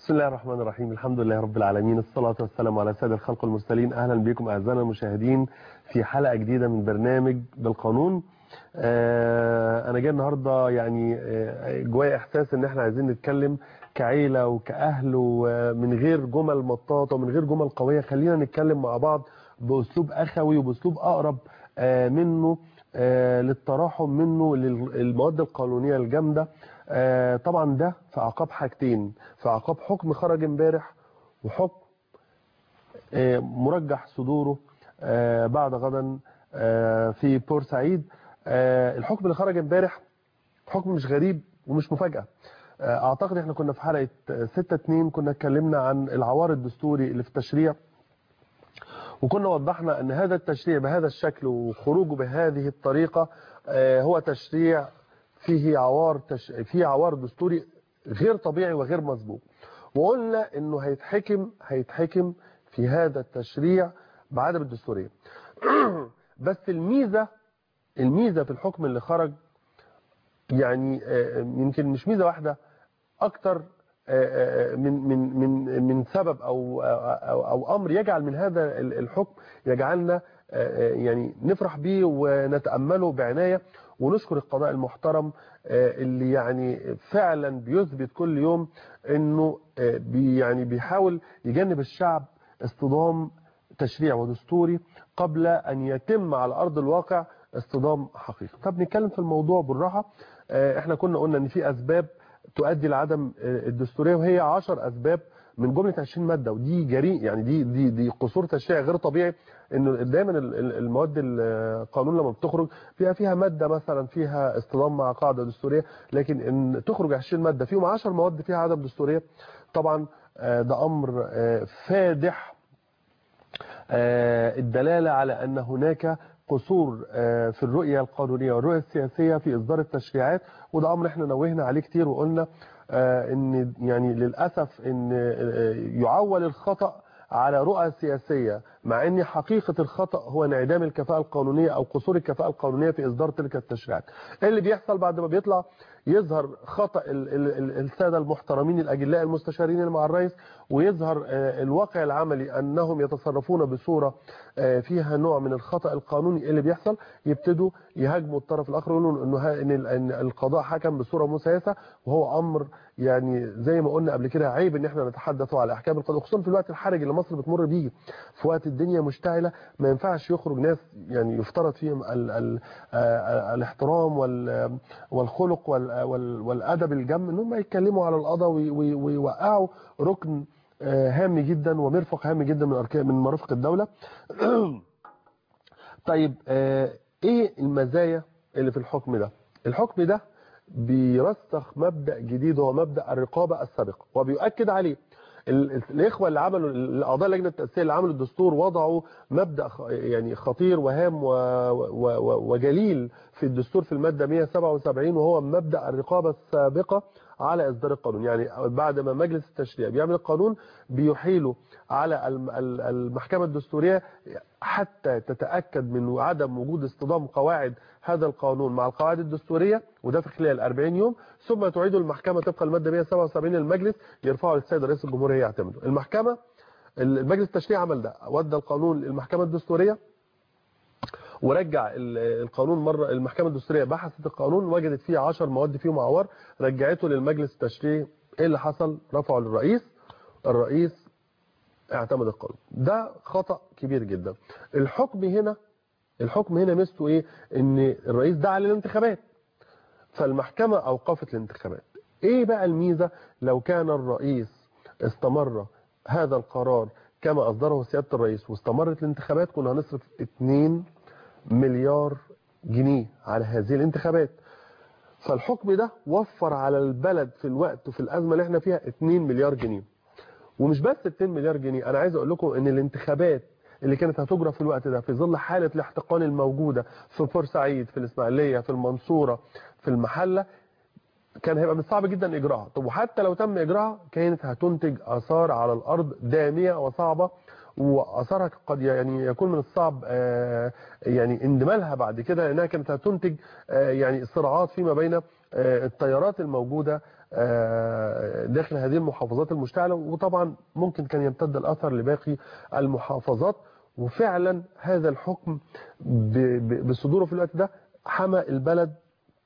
بسم الله الرحمن الرحيم الحمد لله رب العالمين الصلاة والسلام على سيد الخلق المرسلين أهلا بكم أعزائنا المشاهدين في حلقة جديدة من برنامج بالقانون آه أنا جاي النهاردة يعني آه جوايا إحساس إن إحنا عايزين نتكلم كعيلة وكأهل ومن غير جمل مطاطة ومن غير جمل قوية خلينا نتكلم مع بعض بأسلوب أخوي وبأسلوب أقرب آه منه آه للتراحم منه للمواد القانونية الجامدة آه طبعا ده في عقاب حاجتين في عقاب حكم خرج امبارح وحكم آه مرجح صدوره آه بعد غدا في بورسعيد الحكم اللي خرج امبارح حكم مش غريب ومش مفاجأة اعتقد احنا كنا في حلقة 6-2 كنا اتكلمنا عن العوار الدستوري اللي في التشريع وكنا وضحنا ان هذا التشريع بهذا الشكل وخروجه بهذه الطريقة هو تشريع فيه عوار تش... فيه عوار دستوري غير طبيعي وغير مسبوق وقلنا انه هيتحكم هيتحكم في هذا التشريع بعدم الدستوريه بس الميزه الميزه في الحكم اللي خرج يعني يمكن مش ميزه واحده اكتر من من من من سبب او او, أو امر يجعل من هذا الحكم يجعلنا يعني نفرح بيه ونتامله بعنايه ونشكر القضاء المحترم اللي يعني فعلا بيثبت كل يوم انه بي يعني بيحاول يجنب الشعب اصطدام تشريع ودستوري قبل ان يتم على ارض الواقع اصطدام حقيقي طب نتكلم في الموضوع بالراحه احنا كنا قلنا ان في اسباب تؤدي لعدم الدستوريه وهي 10 اسباب من جمله 20 ماده ودي جريء يعني دي دي دي قصور تشريع غير طبيعي انه دايما المواد القانون لما بتخرج فيها فيها ماده مثلا فيها اصطدام مع قاعده دستوريه لكن ان تخرج 20 ماده فيهم 10 مواد فيها عدم دستوريه طبعا ده امر فادح الدلاله على ان هناك قصور في الرؤيه القانونيه والرؤيه السياسيه في اصدار التشريعات وده امر احنا نوهنا عليه كتير وقلنا ان يعني للاسف ان يعول الخطا على رؤى سياسية مع ان حقيقة الخطأ هو انعدام الكفاءة القانونية او قصور الكفاءة القانونية في اصدار تلك التشريعات ايه اللي بيحصل بعد ما بيطلع يظهر خطأ السادة المحترمين الاجلاء المستشارين اللي مع الرئيس ويظهر الواقع العملي انهم يتصرفون بصورة فيها نوع من الخطأ القانوني اللي بيحصل يبتدوا يهاجموا الطرف الاخر ويقولوا انه ان القضاء حكم بصورة مسيسة وهو امر يعني زي ما قلنا قبل كده عيب ان احنا نتحدث على احكام القضاء خصوصا في الوقت الحرج اللي مصر بتمر بيه في وقت الدنيا مشتعله ما ينفعش يخرج ناس يعني يفترض فيهم ال ال الاحترام والخلق والادب الجم ان هم يتكلموا على القضاء ويوقعوا ركن هام جدا ومرفق هام جدا من اركان من مرافق الدوله طيب ايه المزايا اللي في الحكم ده الحكم ده بيرسخ مبدأ جديد هو مبدأ الرقابة السابقة وبيؤكد عليه الإخوة اللي عملوا الأعضاء اللجنة التأسيسية اللي عملوا الدستور وضعوا مبدأ يعني خطير وهام وجليل في الدستور في المادة 177 وهو مبدأ الرقابة السابقة على إصدار القانون يعني بعد ما مجلس التشريع بيعمل القانون بيحيله على المحكمة الدستورية حتى تتأكد من عدم وجود اصطدام قواعد هذا القانون مع القواعد الدستورية وده في خلال 40 يوم ثم تعيد المحكمة طبقا المادة 177 للمجلس يرفعه للسيد رئيس الجمهورية يعتمده المحكمة المجلس التشريع عمل ده ودى القانون للمحكمة الدستورية ورجع القانون مرة المحكمة الدستورية بحثت القانون وجدت فيه 10 مواد فيه معور رجعته للمجلس التشريعي ايه اللي حصل رفعه للرئيس الرئيس اعتمد القانون ده خطأ كبير جدا الحكم هنا الحكم هنا ميزته ايه ان الرئيس دعا للانتخابات فالمحكمة اوقفت الانتخابات ايه بقى الميزة لو كان الرئيس استمر هذا القرار كما اصدره سيادة الرئيس واستمرت الانتخابات كنا هنصرف 2 مليار جنيه على هذه الانتخابات فالحكم ده وفر على البلد في الوقت وفي الأزمة اللي احنا فيها 2 مليار جنيه ومش بس 2 مليار جنيه انا عايز اقول لكم ان الانتخابات اللي كانت هتجرى في الوقت ده في ظل حالة الاحتقان الموجودة في بورسعيد في الإسماعيلية في المنصورة في المحلة كان هيبقى من الصعب جدا إجراءها طب وحتى لو تم إجراءها كانت هتنتج آثار على الأرض دامية وصعبة واثرها قد يعني يكون من الصعب يعني اندمالها بعد كده لانها كانت هتنتج يعني صراعات فيما بين التيارات الموجودة داخل هذه المحافظات المشتعلة وطبعا ممكن كان يمتد الأثر لباقي المحافظات وفعلا هذا الحكم بصدوره في الوقت ده حمى البلد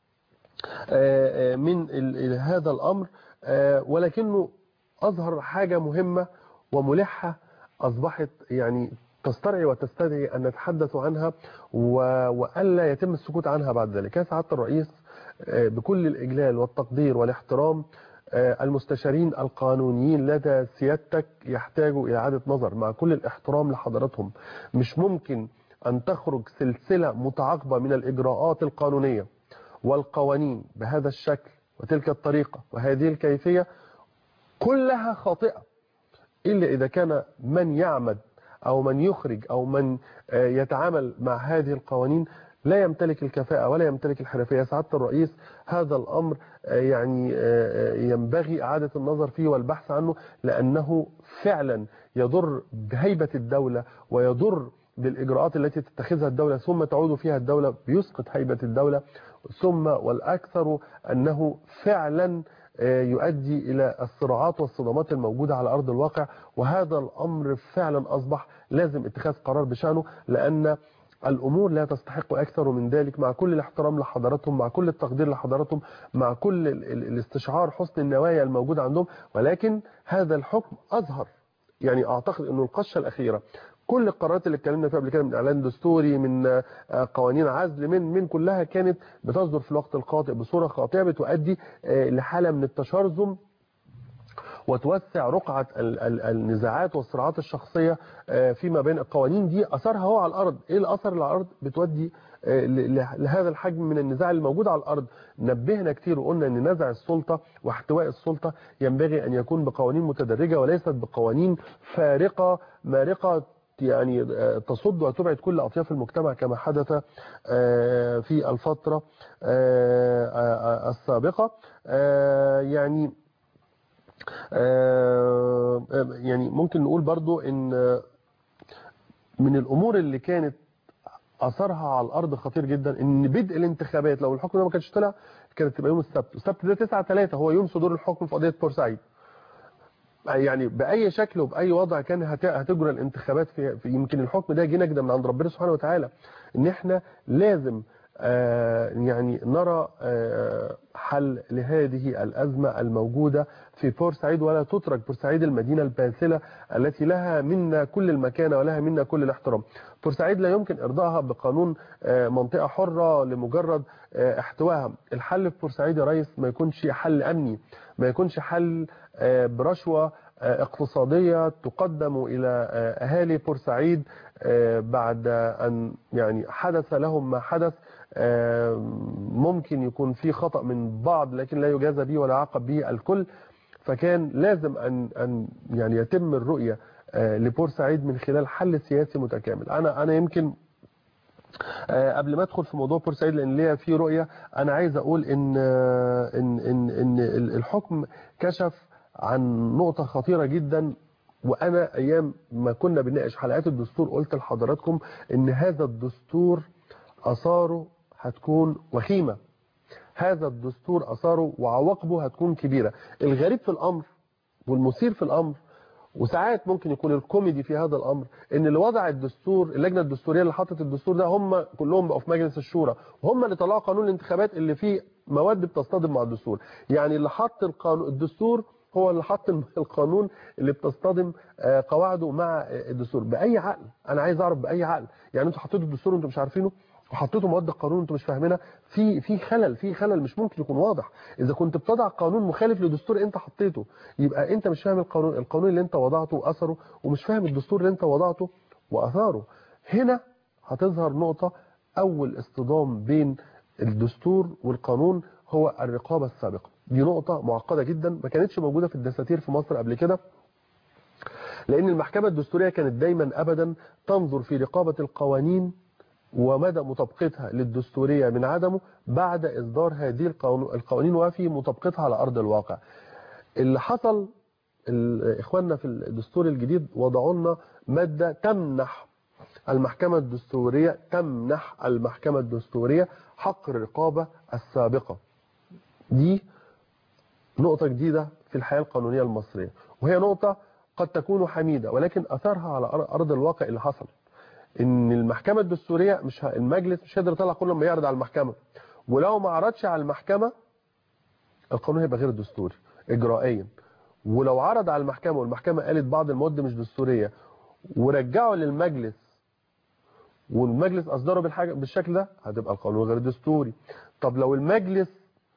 من هذا الأمر ولكنه أظهر حاجة مهمة وملحة أصبحت يعني تسترعي وتستدعي أن نتحدث عنها وألا يتم السكوت عنها بعد ذلك يا سعادة الرئيس بكل الإجلال والتقدير والاحترام المستشارين القانونيين لدى سيادتك يحتاجوا إلى إعادة نظر مع كل الاحترام لحضراتهم مش ممكن أن تخرج سلسلة متعاقبة من الإجراءات القانونية والقوانين بهذا الشكل وتلك الطريقة وهذه الكيفية كلها خاطئة إلا إذا كان من يعمد أو من يخرج أو من يتعامل مع هذه القوانين لا يمتلك الكفاءة ولا يمتلك الحرفية سعادة الرئيس هذا الأمر يعني ينبغي إعادة النظر فيه والبحث عنه لأنه فعلا يضر بهيبة الدولة ويضر بالإجراءات التي تتخذها الدولة ثم تعود فيها الدولة بيسقط هيبة الدولة ثم والأكثر أنه فعلا يؤدي إلى الصراعات والصدمات الموجودة على أرض الواقع وهذا الأمر فعلا أصبح لازم اتخاذ قرار بشأنه لأن الأمور لا تستحق أكثر من ذلك مع كل الاحترام لحضراتهم مع كل التقدير لحضراتهم مع كل الاستشعار حسن النوايا الموجود عندهم ولكن هذا الحكم أظهر يعني أعتقد أنه القشة الأخيرة كل القرارات اللي اتكلمنا فيها قبل كده من اعلان دستوري من قوانين عزل من من كلها كانت بتصدر في الوقت الخاطئ بصوره خاطئه بتؤدي لحاله من التشرذم وتوسع رقعة النزاعات والصراعات الشخصية فيما بين القوانين دي أثرها هو على الأرض إيه الأثر اللي على الأرض بتودي لهذا الحجم من النزاع الموجود على الأرض نبهنا كتير وقلنا أن نزع السلطة واحتواء السلطة ينبغي أن يكون بقوانين متدرجة وليست بقوانين فارقة مارقة يعني تصد وتبعد كل أطياف المجتمع كما حدث في الفترة السابقة يعني يعني ممكن نقول برضو ان من الامور اللي كانت اثرها على الارض خطير جدا ان بدء الانتخابات لو الحكم ده ما كانش طلع كانت تبقى يوم السبت السبت ده 9 3 هو يوم صدور الحكم في قضيه بورسعيد يعني باي شكل وباي وضع كان هتجرى الانتخابات في, في يمكن الحكم ده جه نجده من عند ربنا سبحانه وتعالى ان احنا لازم آه يعني نرى آه حل لهذه الأزمة الموجودة في بورسعيد ولا تترك بورسعيد المدينة الباسلة التي لها منا كل المكانة ولها منا كل الاحترام بورسعيد لا يمكن إرضائها بقانون آه منطقة حرة لمجرد احتوائها الحل في بورسعيد يا ريس ما يكونش حل أمني ما يكونش حل برشوة اقتصادية تقدم إلى أهالي بورسعيد بعد أن يعني حدث لهم ما حدث ممكن يكون في خطأ من بعض لكن لا يجازى به ولا يعاقب به الكل فكان لازم أن أن يعني يتم الرؤية لبورسعيد من خلال حل سياسي متكامل أنا أنا يمكن قبل ما ادخل في موضوع بورسعيد لان ليا في رؤيه انا عايز اقول ان ان ان, إن الحكم كشف عن نقطه خطيره جدا وانا ايام ما كنا بنناقش حلقات الدستور قلت لحضراتكم ان هذا الدستور اثاره هتكون وخيمه هذا الدستور اثاره وعواقبه هتكون كبيره الغريب في الامر والمثير في الامر وساعات ممكن يكون الكوميدي في هذا الامر ان اللي وضع الدستور اللجنه الدستوريه اللي حطت الدستور ده هم كلهم بقوا في مجلس الشورى وهم اللي طلعوا قانون الانتخابات اللي فيه مواد بتصطدم مع الدستور يعني اللي حط القانون الدستور هو اللي حط القانون اللي بتصطدم قواعده مع الدستور باي عقل انا عايز اعرف باي عقل يعني انتوا حطيتوا الدستور وانتوا مش عارفينه وحطيتوا مواد القانون انتوا مش فاهمينها في في خلل في خلل مش ممكن يكون واضح اذا كنت بتضع قانون مخالف لدستور انت حطيته يبقى انت مش فاهم القانون القانون اللي انت وضعته واثره ومش فاهم الدستور اللي انت وضعته واثاره هنا هتظهر نقطة اول اصطدام بين الدستور والقانون هو الرقابة السابقة دي نقطة معقدة جدا ما كانتش موجودة في الدساتير في مصر قبل كده لان المحكمة الدستورية كانت دايما ابدا تنظر في رقابة القوانين ومدى مطابقتها للدستورية من عدمه بعد إصدار هذه القوانين وفي مطابقتها على أرض الواقع اللي حصل إخواننا في الدستور الجديد وضعوا لنا مادة تمنح المحكمة الدستورية تمنح المحكمة الدستورية حق الرقابة السابقة دي نقطة جديدة في الحياة القانونية المصرية وهي نقطة قد تكون حميدة ولكن أثرها على أرض الواقع اللي حصل ان المحكمة الدستورية مش ه... المجلس مش هيقدر يطلع كل ما يعرض على المحكمة ولو ما عرضش على المحكمة القانون هيبقى غير دستوري اجرائيا ولو عرض على المحكمة والمحكمة قالت بعض المواد مش دستورية ورجعوا للمجلس والمجلس اصدره بالحاجة بالشكل ده هتبقى القانون غير دستوري طب لو المجلس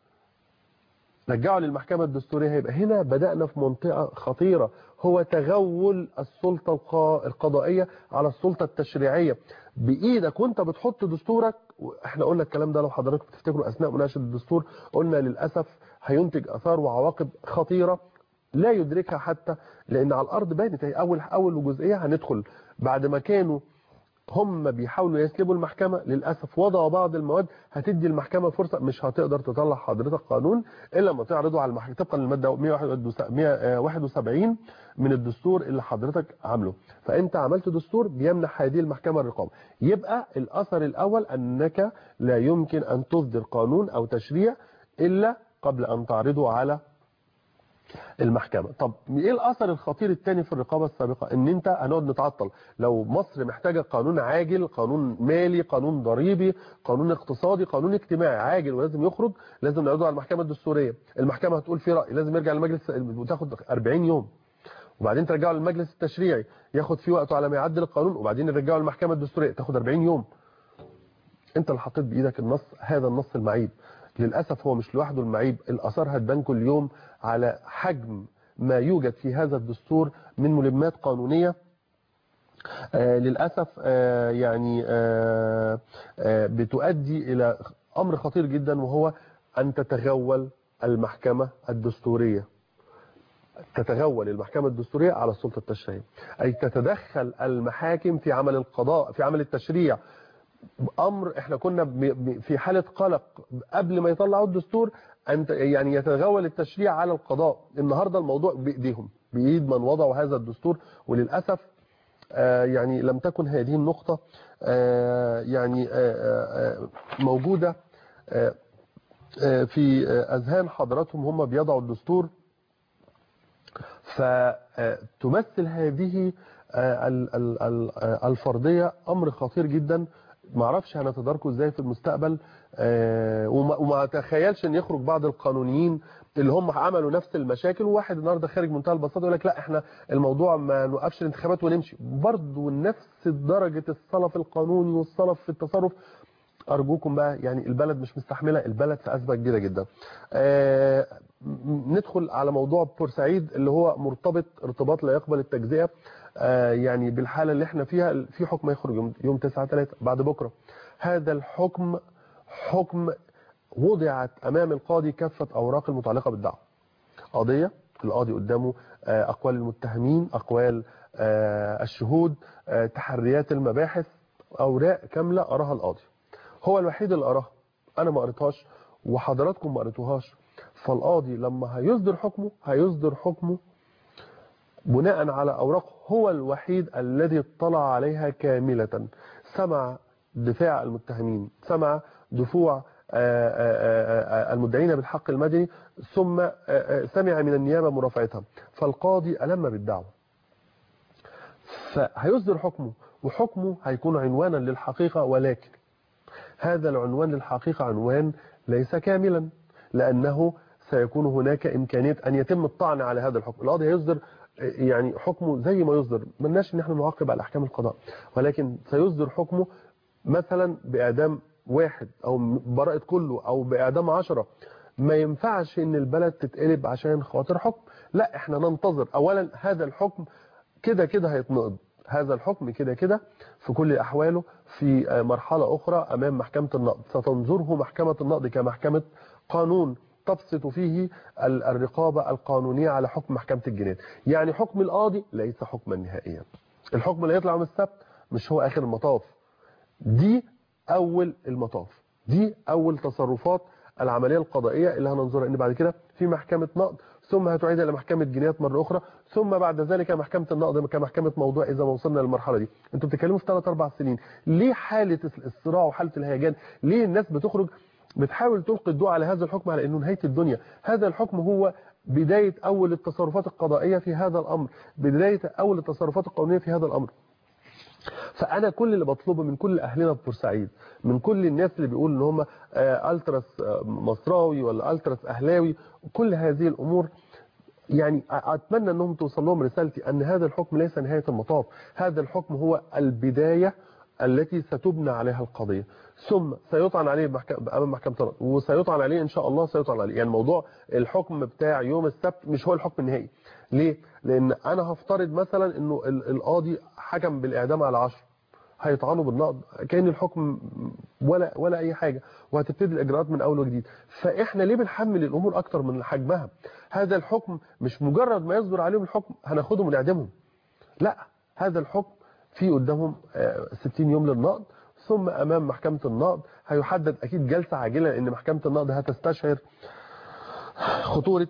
رجعوا للمحكمة الدستورية هيبقى هنا بدأنا في منطقة خطيرة هو تغول السلطة القضائية على السلطة التشريعية بإيدك وانت بتحط دستورك احنا قلنا الكلام ده لو حضراتكم تفتكروا أثناء مناقشة الدستور قلنا للأسف هينتج أثار وعواقب خطيرة لا يدركها حتى لأن على الأرض بانت هي أول أول جزئية هندخل بعد ما كانوا هم بيحاولوا يسلبوا المحكمة للأسف وضعوا بعض المواد هتدي المحكمة فرصة مش هتقدر تطلع حضرتك قانون إلا ما تعرضه على المحكمة طبقا للمادة 171 من الدستور اللي حضرتك عامله فأنت عملت دستور بيمنح هذه المحكمة الرقابة يبقى الأثر الأول أنك لا يمكن أن تصدر قانون أو تشريع إلا قبل أن تعرضه على المحكمة طب ايه الاثر الخطير الثاني في الرقابة السابقة ان انت هنقعد نتعطل لو مصر محتاجة قانون عاجل قانون مالي قانون ضريبي قانون اقتصادي قانون اجتماعي عاجل ولازم يخرج لازم نعرضه على المحكمة الدستورية المحكمة هتقول فيه رأي لازم يرجع للمجلس وتاخد 40 يوم وبعدين ترجعه للمجلس التشريعي ياخد فيه وقته على ما يعدل القانون وبعدين يرجعه للمحكمة الدستورية تاخد 40 يوم انت اللي حطيت بايدك النص هذا النص المعيب للأسف هو مش لوحده المعيب الأثار هتبان كل يوم على حجم ما يوجد في هذا الدستور من ملمات قانونية آه للأسف آه يعني آه آه بتؤدي إلى أمر خطير جدا وهو أن تتغول المحكمة الدستورية تتغول المحكمة الدستورية على السلطة التشريعية أي تتدخل المحاكم في عمل القضاء في عمل التشريع امر احنا كنا في حالة قلق قبل ما يطلعوا الدستور ان يعني يتغول التشريع على القضاء النهاردة الموضوع بايديهم بايد من وضعوا هذا الدستور وللأسف آه يعني لم تكن هذه النقطة آه يعني آه موجودة في اذهان حضراتهم هم بيضعوا الدستور فتمثل هذه الفرضية امر خطير جدا ما اعرفش هنتداركه ازاي في المستقبل آه وما, وما اتخيلش ان يخرج بعض القانونيين اللي هم عملوا نفس المشاكل وواحد النهارده خارج منتهى البساطه يقول لك لا احنا الموضوع ما نوقفش الانتخابات ونمشي برضه نفس درجه الصلف القانوني والصلف في التصرف ارجوكم بقى يعني البلد مش مستحمله البلد في ازمه كبيره جدا آه ندخل على موضوع بورسعيد اللي هو مرتبط ارتباط لا يقبل التجزئه آه يعني بالحالة اللي احنا فيها في حكم يخرج يوم, يوم 9 3 بعد بكرة هذا الحكم حكم وضعت امام القاضي كافة اوراق المتعلقة بالدعوة قضية القاضي قدامه آه اقوال المتهمين اقوال آه الشهود تحريات المباحث اوراق كاملة اراها القاضي هو الوحيد اللي اراها انا ما قريتهاش وحضراتكم ما قريتوهاش فالقاضي لما هيصدر حكمه هيصدر حكمه بناء على أوراق هو الوحيد الذي اطلع عليها كاملة سمع دفاع المتهمين سمع دفوع المدعين بالحق المدني ثم سمع من النيابة مرافعتها فالقاضي ألم بالدعوة فهيصدر حكمه وحكمه هيكون عنوانا للحقيقة ولكن هذا العنوان للحقيقة عنوان ليس كاملا لأنه سيكون هناك إمكانية أن يتم الطعن على هذا الحكم القاضي هيصدر يعني حكمه زي ما يصدر ملناش ان احنا نعاقب على احكام القضاء ولكن سيصدر حكمه مثلا باعدام واحد او براءة كله او باعدام عشرة ما ينفعش ان البلد تتقلب عشان خاطر حكم لا احنا ننتظر اولا هذا الحكم كده كده هيتنقض هذا الحكم كده كده في كل احواله في مرحلة اخرى امام محكمة النقض ستنظره محكمة النقض كمحكمة قانون تبسط فيه الرقابة القانونية على حكم محكمة الجنايات يعني حكم القاضي ليس حكما نهائيا الحكم اللي يطلع من السبت مش هو آخر المطاف دي أول المطاف دي أول تصرفات العملية القضائية اللي هننظرها ان بعد كده في محكمة نقض ثم هتعيد إلى محكمة جنايات مرة أخرى ثم بعد ذلك محكمة النقض كمحكمة موضوع إذا ما وصلنا للمرحلة دي انتوا بتتكلموا في 3 4 سنين ليه حالة الصراع وحالة الهيجان ليه الناس بتخرج بتحاول تلقي الضوء على هذا الحكم على انه نهايه الدنيا هذا الحكم هو بدايه اول التصرفات القضائيه في هذا الامر بدايه اول التصرفات القانونيه في هذا الامر فانا كل اللي بطلبه من كل اهلنا في بورسعيد من كل الناس اللي بيقولوا ان هم آه، التراس آه، مصراوي ولا التراس اهلاوي كل هذه الامور يعني اتمنى انهم توصل لهم رسالتي ان هذا الحكم ليس نهايه المطاف هذا الحكم هو البدايه التي ستبنى عليها القضيه ثم سيطعن عليه بمحك- امام محكمه الرد وسيطعن عليه ان شاء الله سيطعن عليه يعني موضوع الحكم بتاع يوم السبت مش هو الحكم النهائي ليه لان انا هفترض مثلا انه ال- القاضي حكم بالاعدام على 10 هيطعنوا بالنقض كان الحكم ولا ولا اي حاجه وهتبتدي الاجراءات من اول وجديد فاحنا ليه بنحمل الامور اكتر من حجمها هذا الحكم مش مجرد ما يصدر عليهم الحكم هناخدهم ونعدمهم لا هذا الحكم في قدامهم آه، 60 يوم للنقض ثم امام محكمه النقض هيحدد اكيد جلسه عاجله لان محكمه النقض هتستشعر خطوره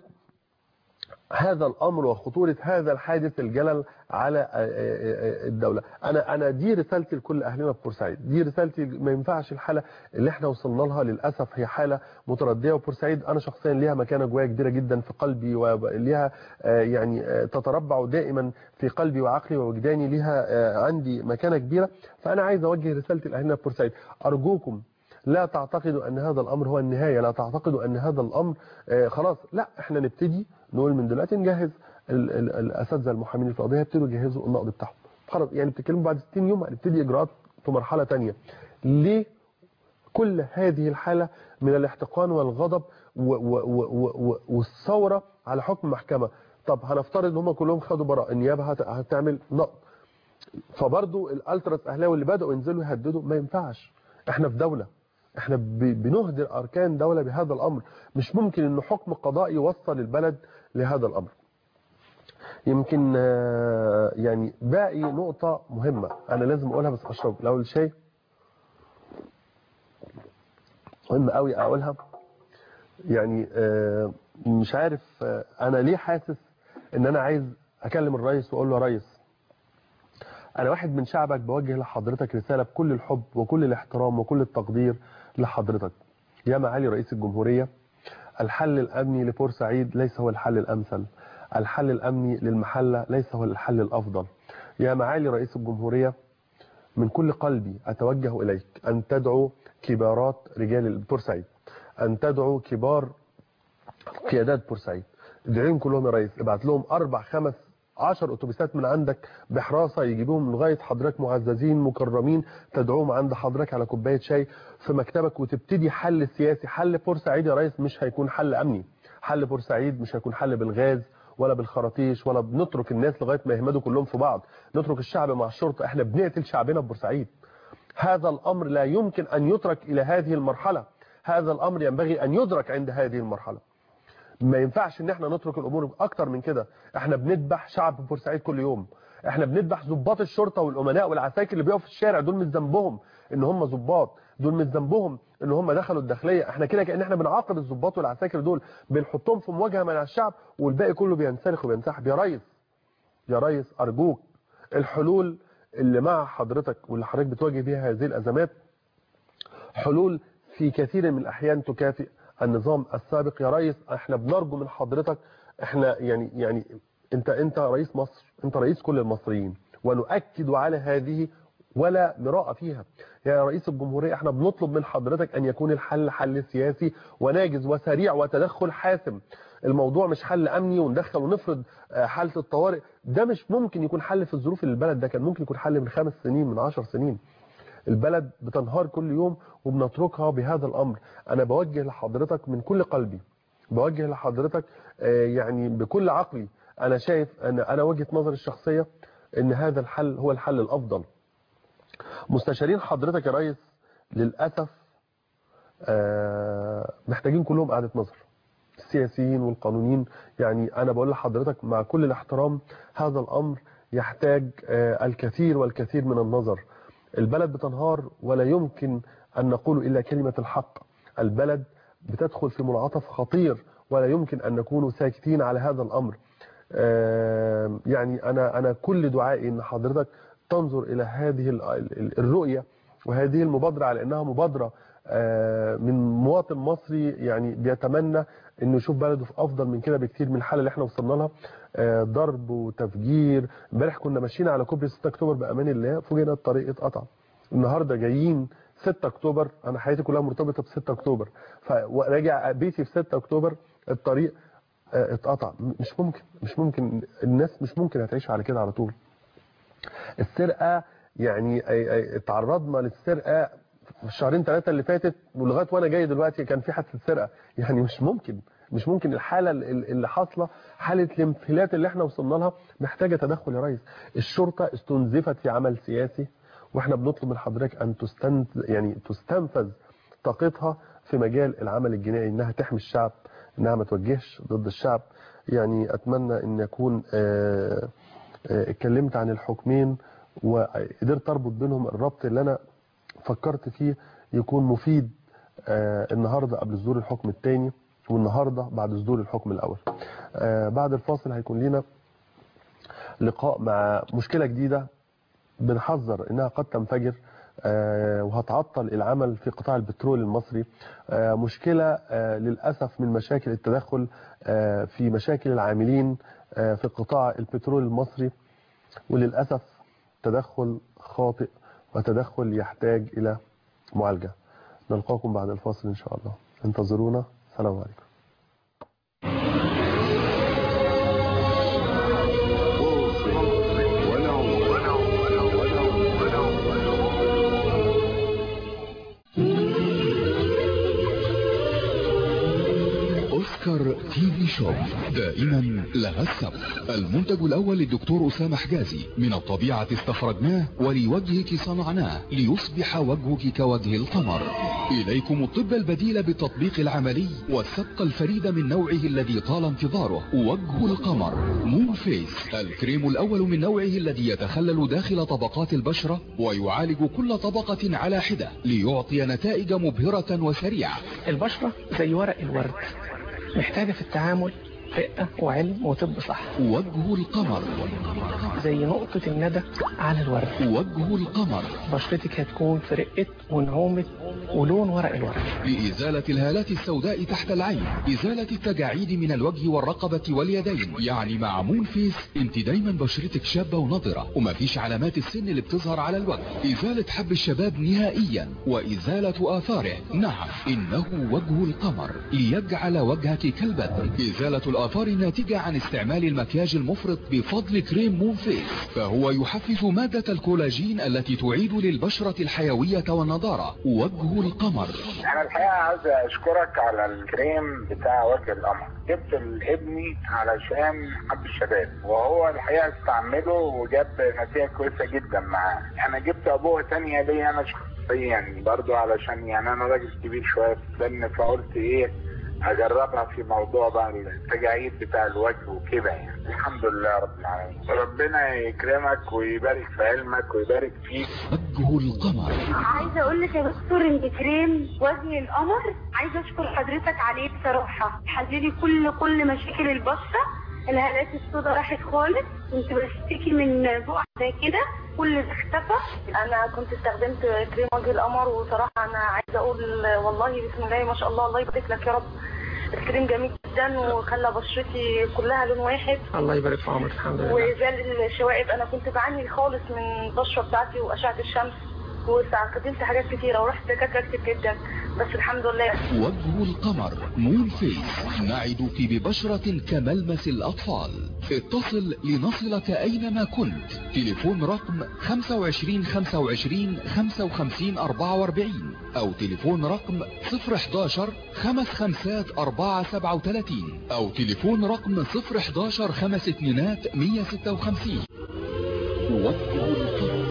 هذا الامر وخطوره هذا الحادث الجلل على آه، آه، آه، الدوله انا انا دي رسالتي لكل اهلنا في بورسعيد دي رسالتي ما ينفعش الحاله اللي احنا وصلنا لها للاسف هي حاله مترديه وبورسعيد انا شخصيا ليها مكانه جوايا كبيره جدا في قلبي وليها آه، يعني آه، تتربع دائما في قلبي وعقلي ووجداني ليها آه، عندي مكانه كبيره فانا عايز اوجه رسالتي لاهلنا في بورسعيد ارجوكم لا تعتقدوا ان هذا الامر هو النهايه لا تعتقدوا ان هذا الامر آه، خلاص لا احنا نبتدي نقول من دلوقتي نجهز ال- ال- الاساتذه المحامين في القضيه يبتدوا يجهزوا النقد بتاعهم خلاص يعني بتتكلموا بعد 60 يوم هنبتدي اجراءات في مرحله ثانيه ليه كل هذه الحاله من الاحتقان والغضب و- و- و- و- والثوره على حكم محكمه طب هنفترض ان هم كلهم خدوا براءه النيابه هت- هتعمل نقد فبرضو الالتراس اهلاوي اللي بداوا ينزلوا يهددوا ما ينفعش احنا في دوله احنا ب- بنهدر اركان دوله بهذا الامر مش ممكن ان حكم قضائي يوصل البلد لهذا الامر يمكن آه، يعني باقي نقطه مهمه انا لازم اقولها بس اشرب الاول الشاي مهم قوي اقولها يعني آه، مش عارف آه، انا ليه حاسس ان انا عايز اكلم الرئيس واقول له يا ريس انا واحد من شعبك بوجه لحضرتك رسالة بكل الحب وكل الاحترام وكل التقدير لحضرتك يا معالي رئيس الجمهورية الحل الامني لبورسعيد ليس هو الحل الامثل الحل الامني للمحلة ليس هو الحل الافضل يا معالي رئيس الجمهورية من كل قلبي اتوجه اليك ان تدعو كبارات رجال بورسعيد ان تدعو كبار قيادات بورسعيد ادعيهم كلهم يا ريس ابعت لهم اربع خمس عشر اتوبيسات من عندك بحراسة يجيبوهم لغاية حضرتك معززين مكرمين تدعوهم عند حضرتك على كوباية شاي في مكتبك وتبتدي حل سياسي حل بورسعيد يا ريس مش هيكون حل امني حل بورسعيد مش هيكون حل بالغاز ولا بالخراطيش ولا بنترك الناس لغاية ما يهمدوا كلهم في بعض نترك الشعب مع الشرطة احنا بنقتل شعبنا في بورسعيد هذا الامر لا يمكن ان يترك الى هذه المرحلة هذا الامر ينبغي ان يدرك عند هذه المرحلة ما ينفعش ان احنا نترك الامور اكتر من كده احنا بنذبح شعب بورسعيد كل يوم احنا بنذبح ضباط الشرطه والامناء والعساكر اللي بيقفوا في الشارع دول مش ذنبهم ان هم ضباط دول مش ذنبهم ان هم دخلوا الداخليه احنا كده كان احنا بنعاقب الضباط والعساكر دول بنحطهم في مواجهه مع الشعب والباقي كله بينسلخ وبينسحب يا ريس يا ريس ارجوك الحلول اللي مع حضرتك واللي حضرتك بتواجه بيها هذه الازمات حلول في كثير من الاحيان تكافئ النظام السابق يا ريس احنا بنرجو من حضرتك احنا يعني يعني انت انت رئيس مصر انت رئيس كل المصريين ونؤكد على هذه ولا مراء فيها يا رئيس الجمهورية احنا بنطلب من حضرتك ان يكون الحل حل سياسي وناجز وسريع وتدخل حاسم الموضوع مش حل امني وندخل ونفرض آه، حالة الطوارئ ده مش ممكن يكون حل في الظروف اللي البلد ده كان ممكن يكون حل من خمس سنين من عشر سنين البلد بتنهار كل يوم وبنتركها بهذا الأمر أنا بوجه لحضرتك من كل قلبي بوجه لحضرتك آه، يعني بكل عقلي أنا شايف أنا, أنا وجهة نظري الشخصية أن هذا الحل هو الحل الأفضل مستشارين حضرتك يا ريس للأسف آه، محتاجين كلهم قعدة نظر السياسيين والقانونيين يعني أنا بقول لحضرتك مع كل الاحترام هذا الأمر يحتاج آه، الكثير والكثير من النظر البلد بتنهار ولا يمكن أن نقول إلا كلمة الحق البلد بتدخل في منعطف خطير ولا يمكن أن نكون ساكتين على هذا الأمر آه، يعني أنا أنا كل دعائي أن حضرتك تنظر إلى هذه ال- ال- الرؤية وهذه المبادرة على أنها مبادرة آه، من مواطن مصري يعني بيتمنى انه يشوف بلده في افضل من كده بكتير من الحاله اللي احنا وصلنا لها آه، ضرب وتفجير امبارح كنا ماشيين على كوبري 6 اكتوبر بامان الله فوجئنا الطريق اتقطع النهارده جايين 6 اكتوبر انا حياتي كلها مرتبطه ب 6 اكتوبر فراجع بيتي في 6 اكتوبر الطريق آه، اتقطع مش ممكن مش ممكن الناس مش ممكن هتعيش على كده على طول السرقه يعني أي- أي- اتعرضنا للسرقه في الشهرين ثلاثه اللي فاتت ولغايه وانا جاي دلوقتي كان في حادثه سرقه يعني مش ممكن مش ممكن الحاله ال- اللي حاصله حاله الانفلات اللي احنا وصلنا لها محتاجه تدخل يا ريس الشرطه استنزفت في عمل سياسي واحنا بنطلب من حضرتك ان تستنز يعني تستنفذ طاقتها في مجال العمل الجنائي انها تحمي الشعب انها ما توجهش ضد الشعب يعني اتمنى ان يكون آه، آه، اتكلمت عن الحكمين وقدرت اربط بينهم الربط اللي انا فكرت فيه يكون مفيد آه، النهارده قبل صدور الحكم الثاني والنهارده بعد صدور الحكم الاول آه، بعد الفاصل هيكون لنا لقاء مع مشكله جديده بنحذر انها قد تنفجر آه، وهتعطل العمل في قطاع البترول المصري آه، مشكلة آه، للأسف من مشاكل التدخل آه، في مشاكل العاملين آه، في قطاع البترول المصري وللأسف تدخل خاطئ وتدخل يحتاج إلى معالجة نلقاكم بعد الفاصل إن شاء الله انتظرونا السلام عليكم اوسكار تي في شوب دائما لها السبق المنتج الاول للدكتور اسامه حجازي من الطبيعه استخرجناه ولوجهك صنعناه ليصبح وجهك كوجه القمر اليكم الطب البديل بالتطبيق العملي والسبق الفريد من نوعه الذي طال انتظاره وجه القمر مون فيس الكريم الاول من نوعه الذي يتخلل داخل طبقات البشره ويعالج كل طبقه على حده ليعطي نتائج مبهره وسريعه البشرة زي ورق الورد محتاجة في التعامل رقة وعلم وطب صح وجه القمر زي نقطة الندى على الورد وجه القمر بشرتك هتكون في رقة ونعومة ولون ورق الورد لإزالة الهالات السوداء تحت العين إزالة التجاعيد من الوجه والرقبة واليدين يعني مع مون فيس انت دايما بشرتك شابة ونضرة ومفيش علامات السن اللي بتظهر على الوجه إزالة حب الشباب نهائيا وإزالة آثاره نعم إنه وجه القمر ليجعل وجهك كالبدر إزالة الآثار الناتجة عن استعمال المكياج المفرط بفضل كريم مون فيس فهو يحفز مادة الكولاجين التي تعيد للبشرة الحيوية والنضارة وجه القمر انا الحقيقه عايز اشكرك على الكريم بتاع وجه القمر جبت لابني علشان حب الشباب وهو الحقيقه استعمله وجاب نتيجه كويسه جدا معاه انا جبت ابوه تانية ليا انا شخصيا برضو علشان يعني انا راجل كبير شويه في السن فقلت ايه اجربها في موضوع بقى التجاعيد بتاع الوجه وكده يعني الحمد لله رب العالمين ربنا يكرمك ويبارك في علمك ويبارك فيك وجه القمر عايزه اقول لك يا دكتور ان كريم وجه القمر عايزه اشكر حضرتك عليه بصراحه حللي كل كل مشاكل البشره الهالات السوداء راحت خالص كنت بشتكي من بقع زي كده كل ده اختفى انا كنت استخدمت كريم وجه القمر وصراحه انا عايزه اقول والله بسم الله ما شاء الله الله يبارك لك يا رب الكريم جميل جدا وخلى بشرتي كلها لون واحد الله يبارك في عمرك الحمد لله وزال الشوائب انا كنت بعاني خالص من البشره بتاعتي واشعه الشمس واستخدمت حاجات كتيره ورحت دكاتره كتير جدا بس الحمد لله وجه القمر مون فيس نعدك ببشرة كملمس الأطفال اتصل لنصلك أينما كنت تليفون رقم 25 25 55 44 أو تليفون رقم 011 خمس خمسات 4 37 أو تليفون رقم 011 خمس اتنينات 156 وجه القمر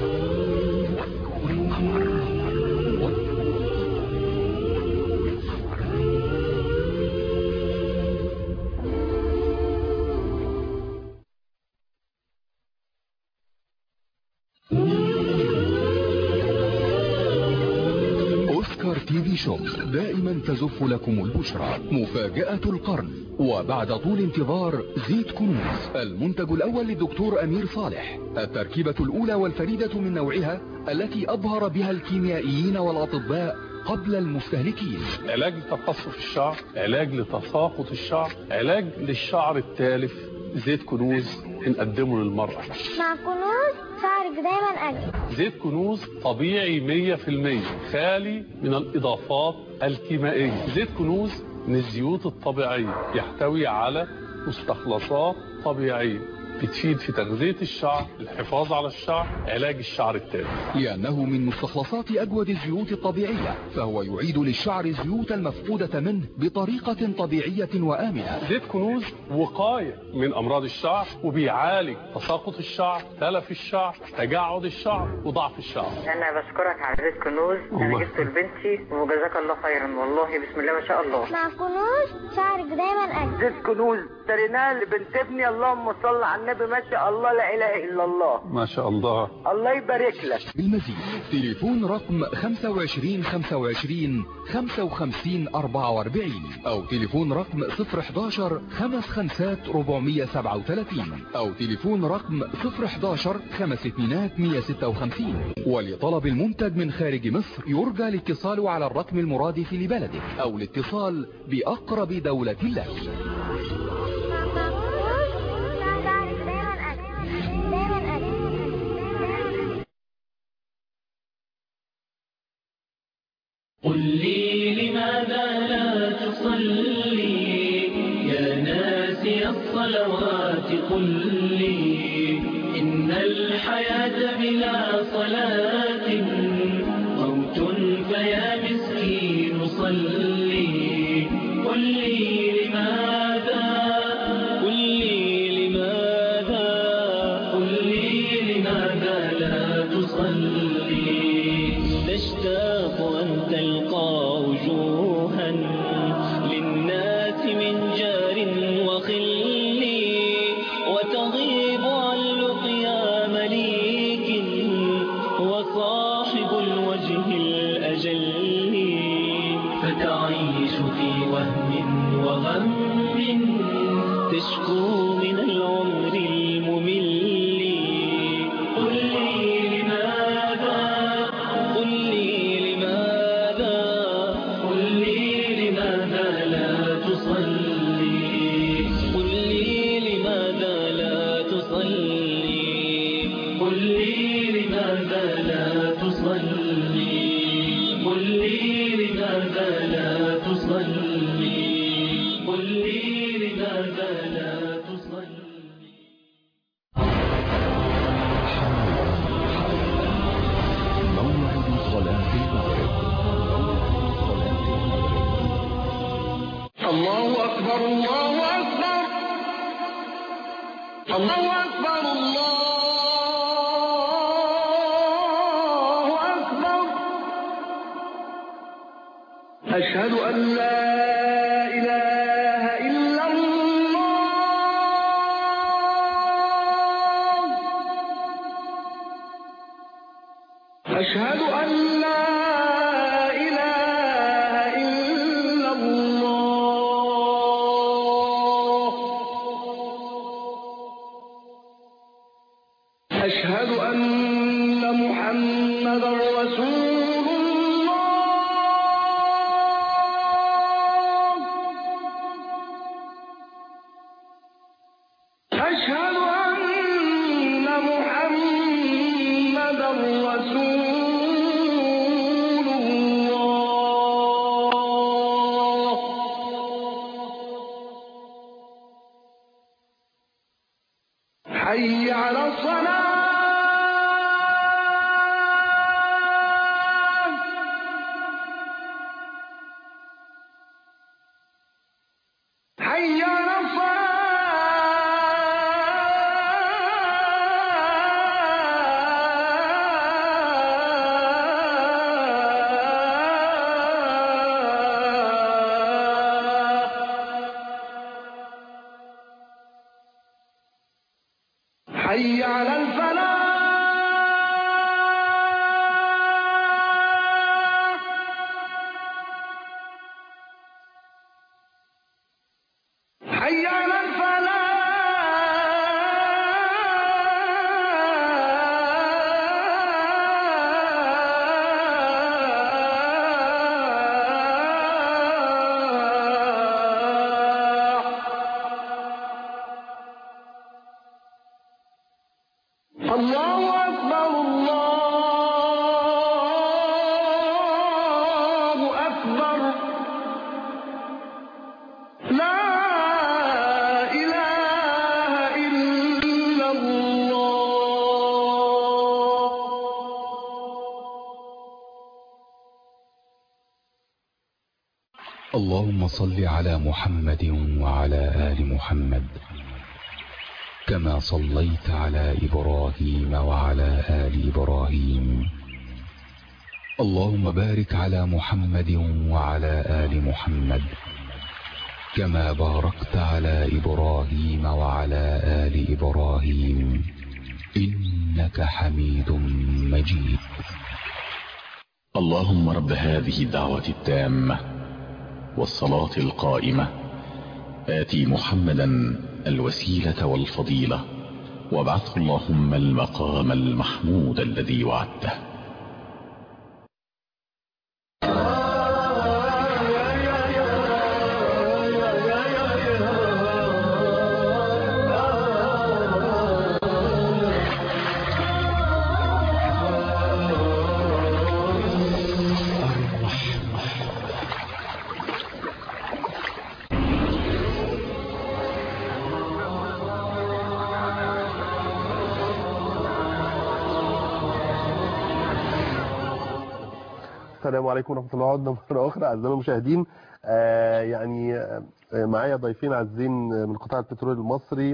أوسكار تي في شوب دائما تزف لكم البشرى مفاجأة القرن وبعد طول انتظار زيت كنوز المنتج الأول للدكتور أمير صالح التركيبة الأولى والفريدة من نوعها التي أبهر بها الكيميائيين والأطباء قبل المستهلكين علاج لتقصف الشعر علاج لتساقط الشعر علاج للشعر التالف زيت كنوز بنقدمه للمرأة مع كنوز شعرك دايما أجمل زيت كنوز طبيعي 100% خالي من الإضافات الكيميائية زيت كنوز من الزيوت الطبيعية يحتوي على مستخلصات طبيعية بتفيد في تغذية الشعر الحفاظ على الشعر علاج الشعر التالف لأنه من مستخلصات أجود الزيوت الطبيعية فهو يعيد للشعر الزيوت المفقودة منه بطريقة طبيعية وآمنة زيت كنوز وقاية من أمراض الشعر وبيعالج تساقط الشعر تلف الشعر تجعد الشعر وضعف الشعر انا بشكرك على زيت كنوز انا الله. جبته لبنتي وجزاك الله خيرا والله بسم الله ما شاء الله مع كنوز شعرك دايما أجمل زيت كنوز اشتريناه لبنت ابني اللهم صل على النبي ما شاء الله لا اله الا الله ما شاء الله الله يبارك لك بالمزيد تليفون رقم 25 25 55 44 أو تليفون رقم 011 خمس خمسات 437 أو تليفون رقم 011 خمس اتنينات 156 ولطلب المنتج من خارج مصر يرجى الاتصال على الرقم المرادف لبلدك أو الاتصال بأقرب دولة لك مع كنوز شعرك دايما أجمل دايما أجمل قل لي لماذا لا تصلي يا ناسي الصلوات قل لي إن الحياة بلا صلاة موت فيا مسكين صلي قل لي لماذا قل لي لماذا قل لي لماذا لا تصلي تشتاق أن تلقى وجوها للناس من جار وخل وتغيب عن لقيا مليك وصاحب الوجه الأجل فتعيش في وهم وغم تشكو من العمر الممل قل لي لماذا قل لي لماذا قل لي لماذا لا تصلي قل لي لماذا لا تصلي قل لي لماذا لا تصلي قل لي لماذا لا تصلي قل لي لماذا لا تصلي موعد صلاة المغرب موعد صلاة المغرب الله أكبر الله أكبر الله أكبر الله أكبر أشهد أن لا إله إلا الله أشهد أن لا إله إلا الله أشهد أن محمدا رسول الله أشهد أن محمدا رسول الله حي على الصلاة حي على الصلاة حي على الفلاح حي على صل على محمد وعلى آل محمد كما صليت على إبراهيم وعلى آل إبراهيم اللهم بارك على محمد وعلى آل محمد كما باركت على إبراهيم وعلى آل إبراهيم إنك حميد مجيد اللهم رب هذه الدعوة التامة والصلاة القائمة آتي محمدا الوسيلة والفضيلة وابعثه اللهم المقام المحمود الذي وعدته السلام عليكم ورحمة الله عدنا مرة أخرى أعزائنا المشاهدين آه يعني آه معايا ضيفين عزيزين من قطاع البترول المصري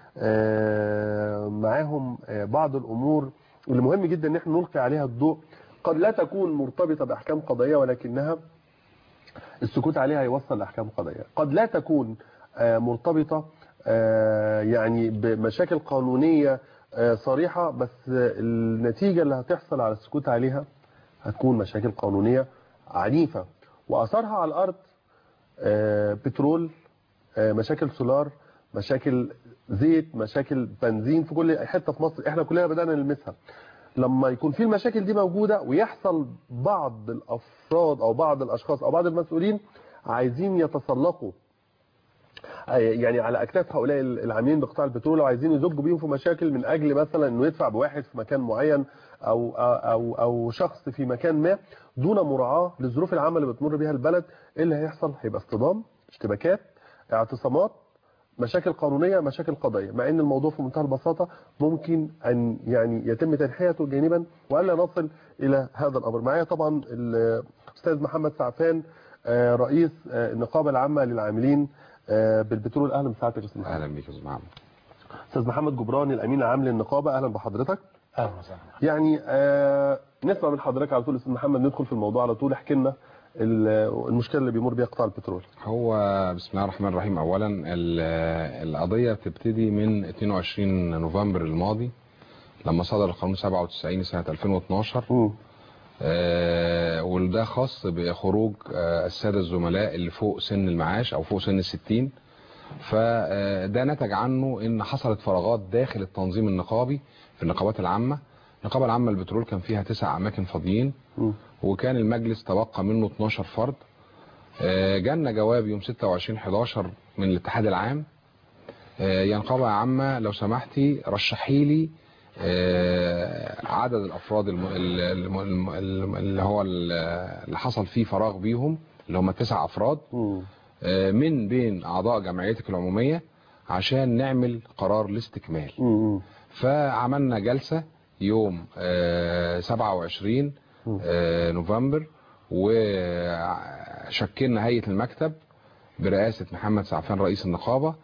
آه معاهم آه بعض الأمور اللي مهم جدا ان احنا نلقي عليها الضوء قد لا تكون مرتبطة بأحكام قضائية ولكنها السكوت عليها يوصل لأحكام قضائية قد لا تكون آه مرتبطة آه يعني بمشاكل قانونية آه صريحة بس النتيجة اللي هتحصل على السكوت عليها هتكون مشاكل قانونية عنيفة وأثرها على الأرض بترول مشاكل سولار مشاكل زيت مشاكل بنزين في كل حتة في مصر احنا كلنا بدأنا نلمسها لما يكون في المشاكل دي موجودة ويحصل بعض الأفراد أو بعض الأشخاص أو بعض المسؤولين عايزين يتسلقوا يعني على اكتاف هؤلاء العاملين بقطاع البترول وعايزين يزجوا بيهم في مشاكل من اجل مثلا انه يدفع بواحد في مكان معين او او او شخص في مكان ما دون مراعاه للظروف العامه اللي بتمر بها البلد ايه اللي هيحصل هيبقى اصطدام اشتباكات اعتصامات مشاكل قانونيه مشاكل قضائيه مع ان الموضوع في منتهى البساطه ممكن ان يعني يتم تنحيته جانبا والا نصل الى هذا الامر معايا طبعا الاستاذ محمد سعفان رئيس النقابه العامه للعاملين بالبترول اهلا بسعادتك يا استاذ محمد اهلا بيك يا استاذ محمد استاذ محمد جبراني الامين العام للنقابه اهلا بحضرتك اهلا وسهلا يعني آه نسمع من حضرتك على طول استاذ محمد ندخل في الموضوع على طول احكي لنا المشكله اللي بيمر بيها قطاع البترول هو بسم الله الرحمن الرحيم اولا القضيه بتبتدي من 22 نوفمبر الماضي لما صدر القانون 97 سنه 2012 م. آه وده خاص بخروج آه الساده الزملاء اللي فوق سن المعاش او فوق سن الستين فده نتج عنه ان حصلت فراغات داخل التنظيم النقابي في النقابات العامة النقابة العامة للبترول كان فيها تسع اماكن فاضيين وكان المجلس تبقى منه 12 فرد آه جالنا جواب يوم 26 11 من الاتحاد العام يا نقابة عامة لو سمحتي رشحي لي عدد الافراد اللي هو اللي حصل فيه فراغ بيهم اللي هم تسع افراد من بين اعضاء جمعيتك العمومية عشان نعمل قرار الاستكمال فعملنا جلسة يوم 27 نوفمبر وشكلنا هيئة المكتب برئاسة محمد سعفان رئيس النقابة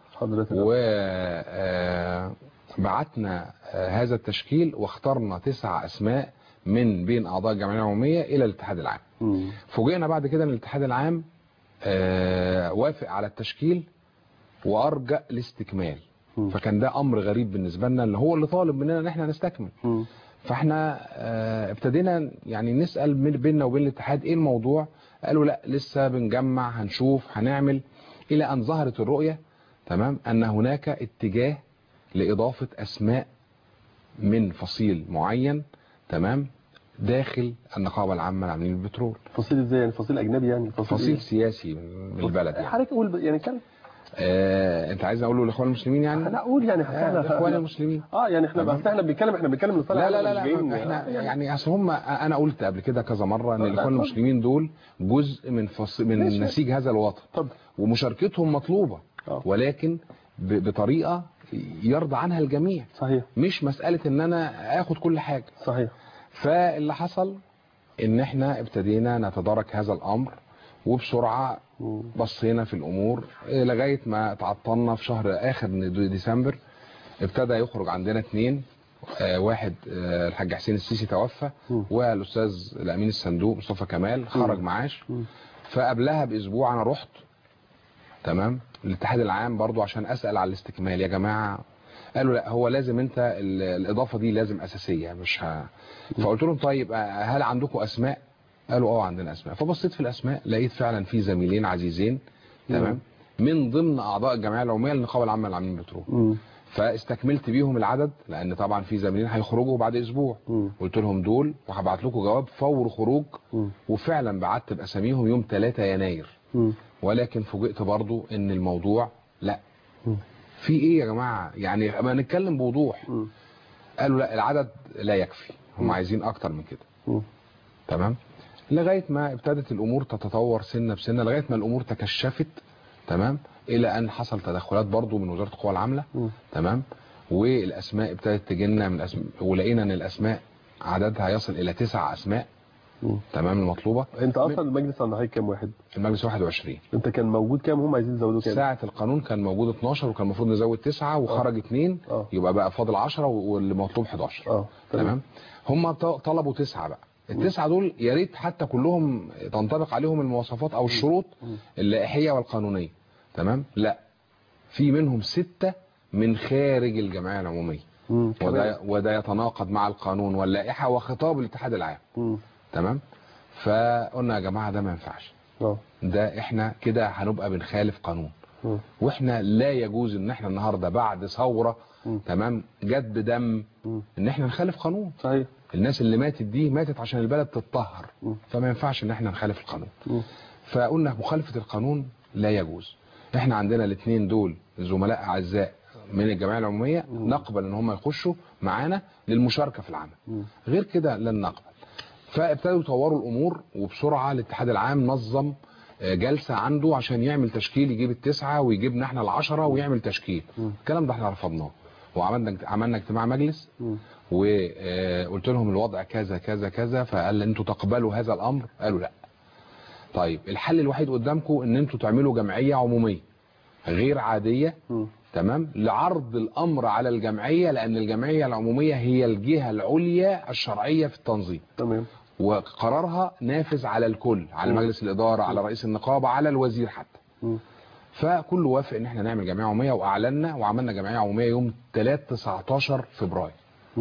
وبعتنا هذا التشكيل واخترنا تسع اسماء من بين اعضاء الجمعيه العموميه الى الاتحاد العام فوجئنا بعد كده ان الاتحاد العام آه وافق على التشكيل وارجأ الاستكمال فكان ده امر غريب بالنسبه لنا اللي هو اللي طالب مننا ان احنا نستكمل فاحنا آه ابتدينا يعني نسال من بيننا وبين الاتحاد ايه الموضوع قالوا لا لسه بنجمع هنشوف هنعمل الى ان ظهرت الرؤيه تمام ان هناك اتجاه لاضافه اسماء من فصيل معين تمام داخل النقابه العامه لعاملين البترول فصيل ازاي يعني فصيل اجنبي يعني فصيل, فصيل إيه؟ سياسي من البلد يعني حضرتك قول يعني كلام آه انت عايز اقوله للاخوان المسلمين يعني لا اقول يعني حتى احنا الاخوان المسلمين اه يعني احنا بس احنا بنتكلم احنا بنتكلم لصالح لا لا لا, لا احنا يعني اصل هم انا قلت قبل كده كذا مره ان الاخوان المسلمين دول جزء من فص... من نسيج هذا الوطن طب. ومشاركتهم مطلوبه أوه. ولكن ب... بطريقه يرضى عنها الجميع صحيح مش مساله ان انا اخد كل حاجه صحيح فاللي حصل ان احنا ابتدينا نتدارك هذا الامر وبسرعه بصينا في الامور إيه، لغايه ما تعطلنا في شهر اخر دي- ديسمبر ابتدى يخرج عندنا اثنين آه، واحد آه، الحاج حسين السيسي توفى والاستاذ الامين الصندوق مصطفى كمال خرج معاش فقبلها باسبوع انا رحت تمام الاتحاد العام برضو عشان اسال على الاستكمال يا جماعه قالوا لا هو لازم انت ال- الاضافه دي لازم اساسيه مش ه... فقلت لهم طيب آه، هل عندكم اسماء قالوا اه عندنا اسماء فبصيت في الاسماء لقيت فعلا في زميلين عزيزين تمام من ضمن اعضاء الجمعيه العموميه للنقابه العامه للعاملين بالبترول فاستكملت بيهم العدد لان طبعا في زميلين هيخرجوا بعد اسبوع قلت لهم دول وهبعت لكم جواب فور خروج وفعلا بعت باساميهم يوم 3 يناير ولكن فوجئت برضو ان الموضوع لا في ايه يا جماعه يعني ما نتكلم بوضوح قالوا لا العدد لا يكفي هم عايزين اكتر من كده تمام لغايه ما ابتدت الامور تتطور سنه بسنه لغايه ما الامور تكشفت تمام الى ان حصل تدخلات برضو من وزاره القوى العامله تمام والاسماء ابتدت تجينا من الأسماء ولقينا ان الاسماء عددها يصل الى تسع اسماء تمام المطلوبه انت اصلا المجلس عند حضرتك كام واحد المجلس 21 انت كان موجود كام هم عايزين يزودوا كام ساعة القانون كان موجود 12 وكان المفروض نزود 9 وخرج 2 يبقى بقى فاضل 10 واللي مطلوب 11 اه تمام هم ط- طلبوا 9 بقى التسعة دول يا ريت حتى كلهم تنطبق عليهم المواصفات او الشروط اللائحية والقانونية تمام لا في منهم ستة من خارج الجمعية العمومية وده, وده يتناقض مع القانون واللائحة وخطاب الاتحاد العام تمام فقلنا يا جماعة ده ما ينفعش ده احنا كده هنبقى بنخالف قانون واحنا لا يجوز ان احنا النهارده بعد ثوره تمام جت بدم ان احنا نخالف قانون صحيح الناس اللي ماتت دي ماتت عشان البلد تتطهر فما ينفعش ان احنا نخالف القانون فقلنا مخالفه القانون لا يجوز احنا عندنا الاثنين دول زملاء اعزاء من الجمعيه العموميه نقبل ان هم يخشوا معانا للمشاركه في العمل غير كده لن نقبل فابتدوا يطوروا الامور وبسرعه الاتحاد العام نظم آه، جلسه عنده عشان يعمل تشكيل يجيب التسعه ويجيبنا احنا العشره ويعمل تشكيل الكلام ده احنا رفضناه وعملنا عملنا اجتماع مجلس وقلت لهم الوضع كذا كذا كذا فقال لي انتوا تقبلوا هذا الامر قالوا لا طيب الحل الوحيد قدامكم ان انتوا تعملوا جمعيه عموميه غير عاديه تمام لعرض الامر على الجمعيه لان الجمعيه العموميه هي الجهه العليا الشرعيه في التنظيم تمام وقرارها نافذ على الكل على مجلس الاداره على رئيس النقابه على الوزير حتى فكله وافق ان احنا نعمل جمعيه عموميه واعلنا وعملنا جمعيه عموميه يوم 3 19 فبراير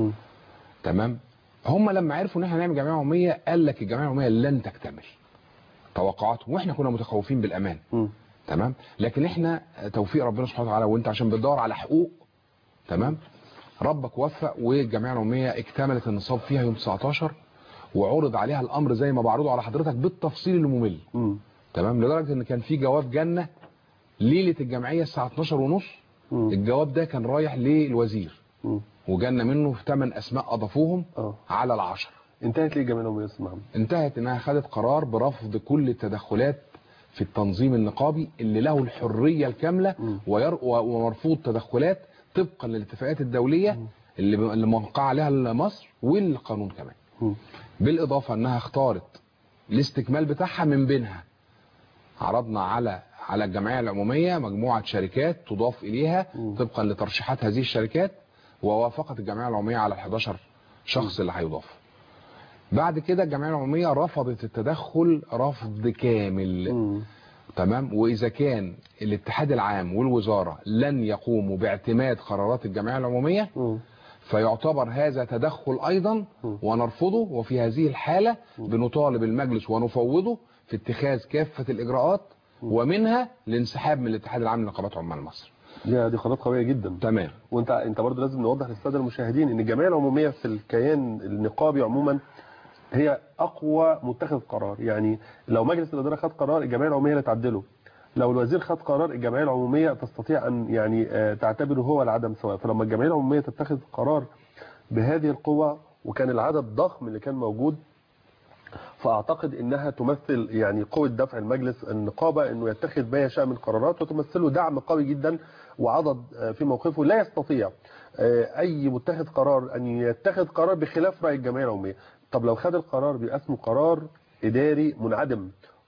تمام هم لما عرفوا ان احنا نعمل جمعيه عموميه قال لك الجمعيه العموميه لن تكتمل توقعاتهم واحنا كنا متخوفين بالامان تمام لكن احنا توفيق ربنا سبحانه وتعالى وانت عشان بتدور على حقوق تمام ربك وفق والجمعيه العموميه اكتملت النصاب فيها يوم 19 وعرض عليها الامر زي ما بعرضه على حضرتك بالتفصيل الممل تمام لدرجه ان كان في جواب جنه ليله الجمعيه الساعه 12 ونص الجواب ده كان رايح للوزير وجالنا منه في 8 اسماء اضافوهم على العشر انتهت ليه الجمعيه العموميه يا استاذ محمد انتهت انها خدت قرار برفض كل التدخلات في التنظيم النقابي اللي له الحريه الكامله وير... و- ومرفوض تدخلات طبقا للاتفاقات الدوليه اللي ب- اللي موقع عليها مصر والقانون كمان بالاضافه انها اختارت الاستكمال بتاعها من بينها عرضنا على على الجمعيه العموميه مجموعه شركات تضاف اليها طبقا لترشيحات هذه الشركات ووافقت الجمعيه العموميه على ال 11 شخص اللي هيضاف بعد كده الجمعيه العموميه رفضت التدخل رفض كامل تمام واذا كان الاتحاد العام والوزاره لن يقوموا باعتماد قرارات الجمعيه العموميه فيعتبر هذا تدخل ايضا ونرفضه وفي هذه الحاله بنطالب المجلس ونفوضه في اتخاذ كافه الاجراءات ومنها الانسحاب من الاتحاد العام لنقابات عمال مصر دي دي قرارات قويه جدا تمام وانت انت برضه لازم نوضح للساده المشاهدين ان الجمعيه العموميه في الكيان النقابي عموما هي اقوى متخذ قرار يعني لو مجلس الاداره خد قرار الجمعيه العموميه لا تعدله لو الوزير خد قرار الجمعيه العموميه تستطيع ان يعني آه، تعتبره هو العدم سواء فلما الجمعيه العموميه تتخذ قرار بهذه القوه وكان العدد ضخم اللي كان موجود فاعتقد انها تمثل يعني قوه دفع المجلس النقابه انه يتخذ ما يشاء من قرارات وتمثله دعم قوي جدا وعضد آه، في موقفه لا يستطيع آه، اي متخذ قرار ان يتخذ قرار بخلاف راي الجمعيه العموميه طب لو خد القرار بيبقى اسمه قرار اداري منعدم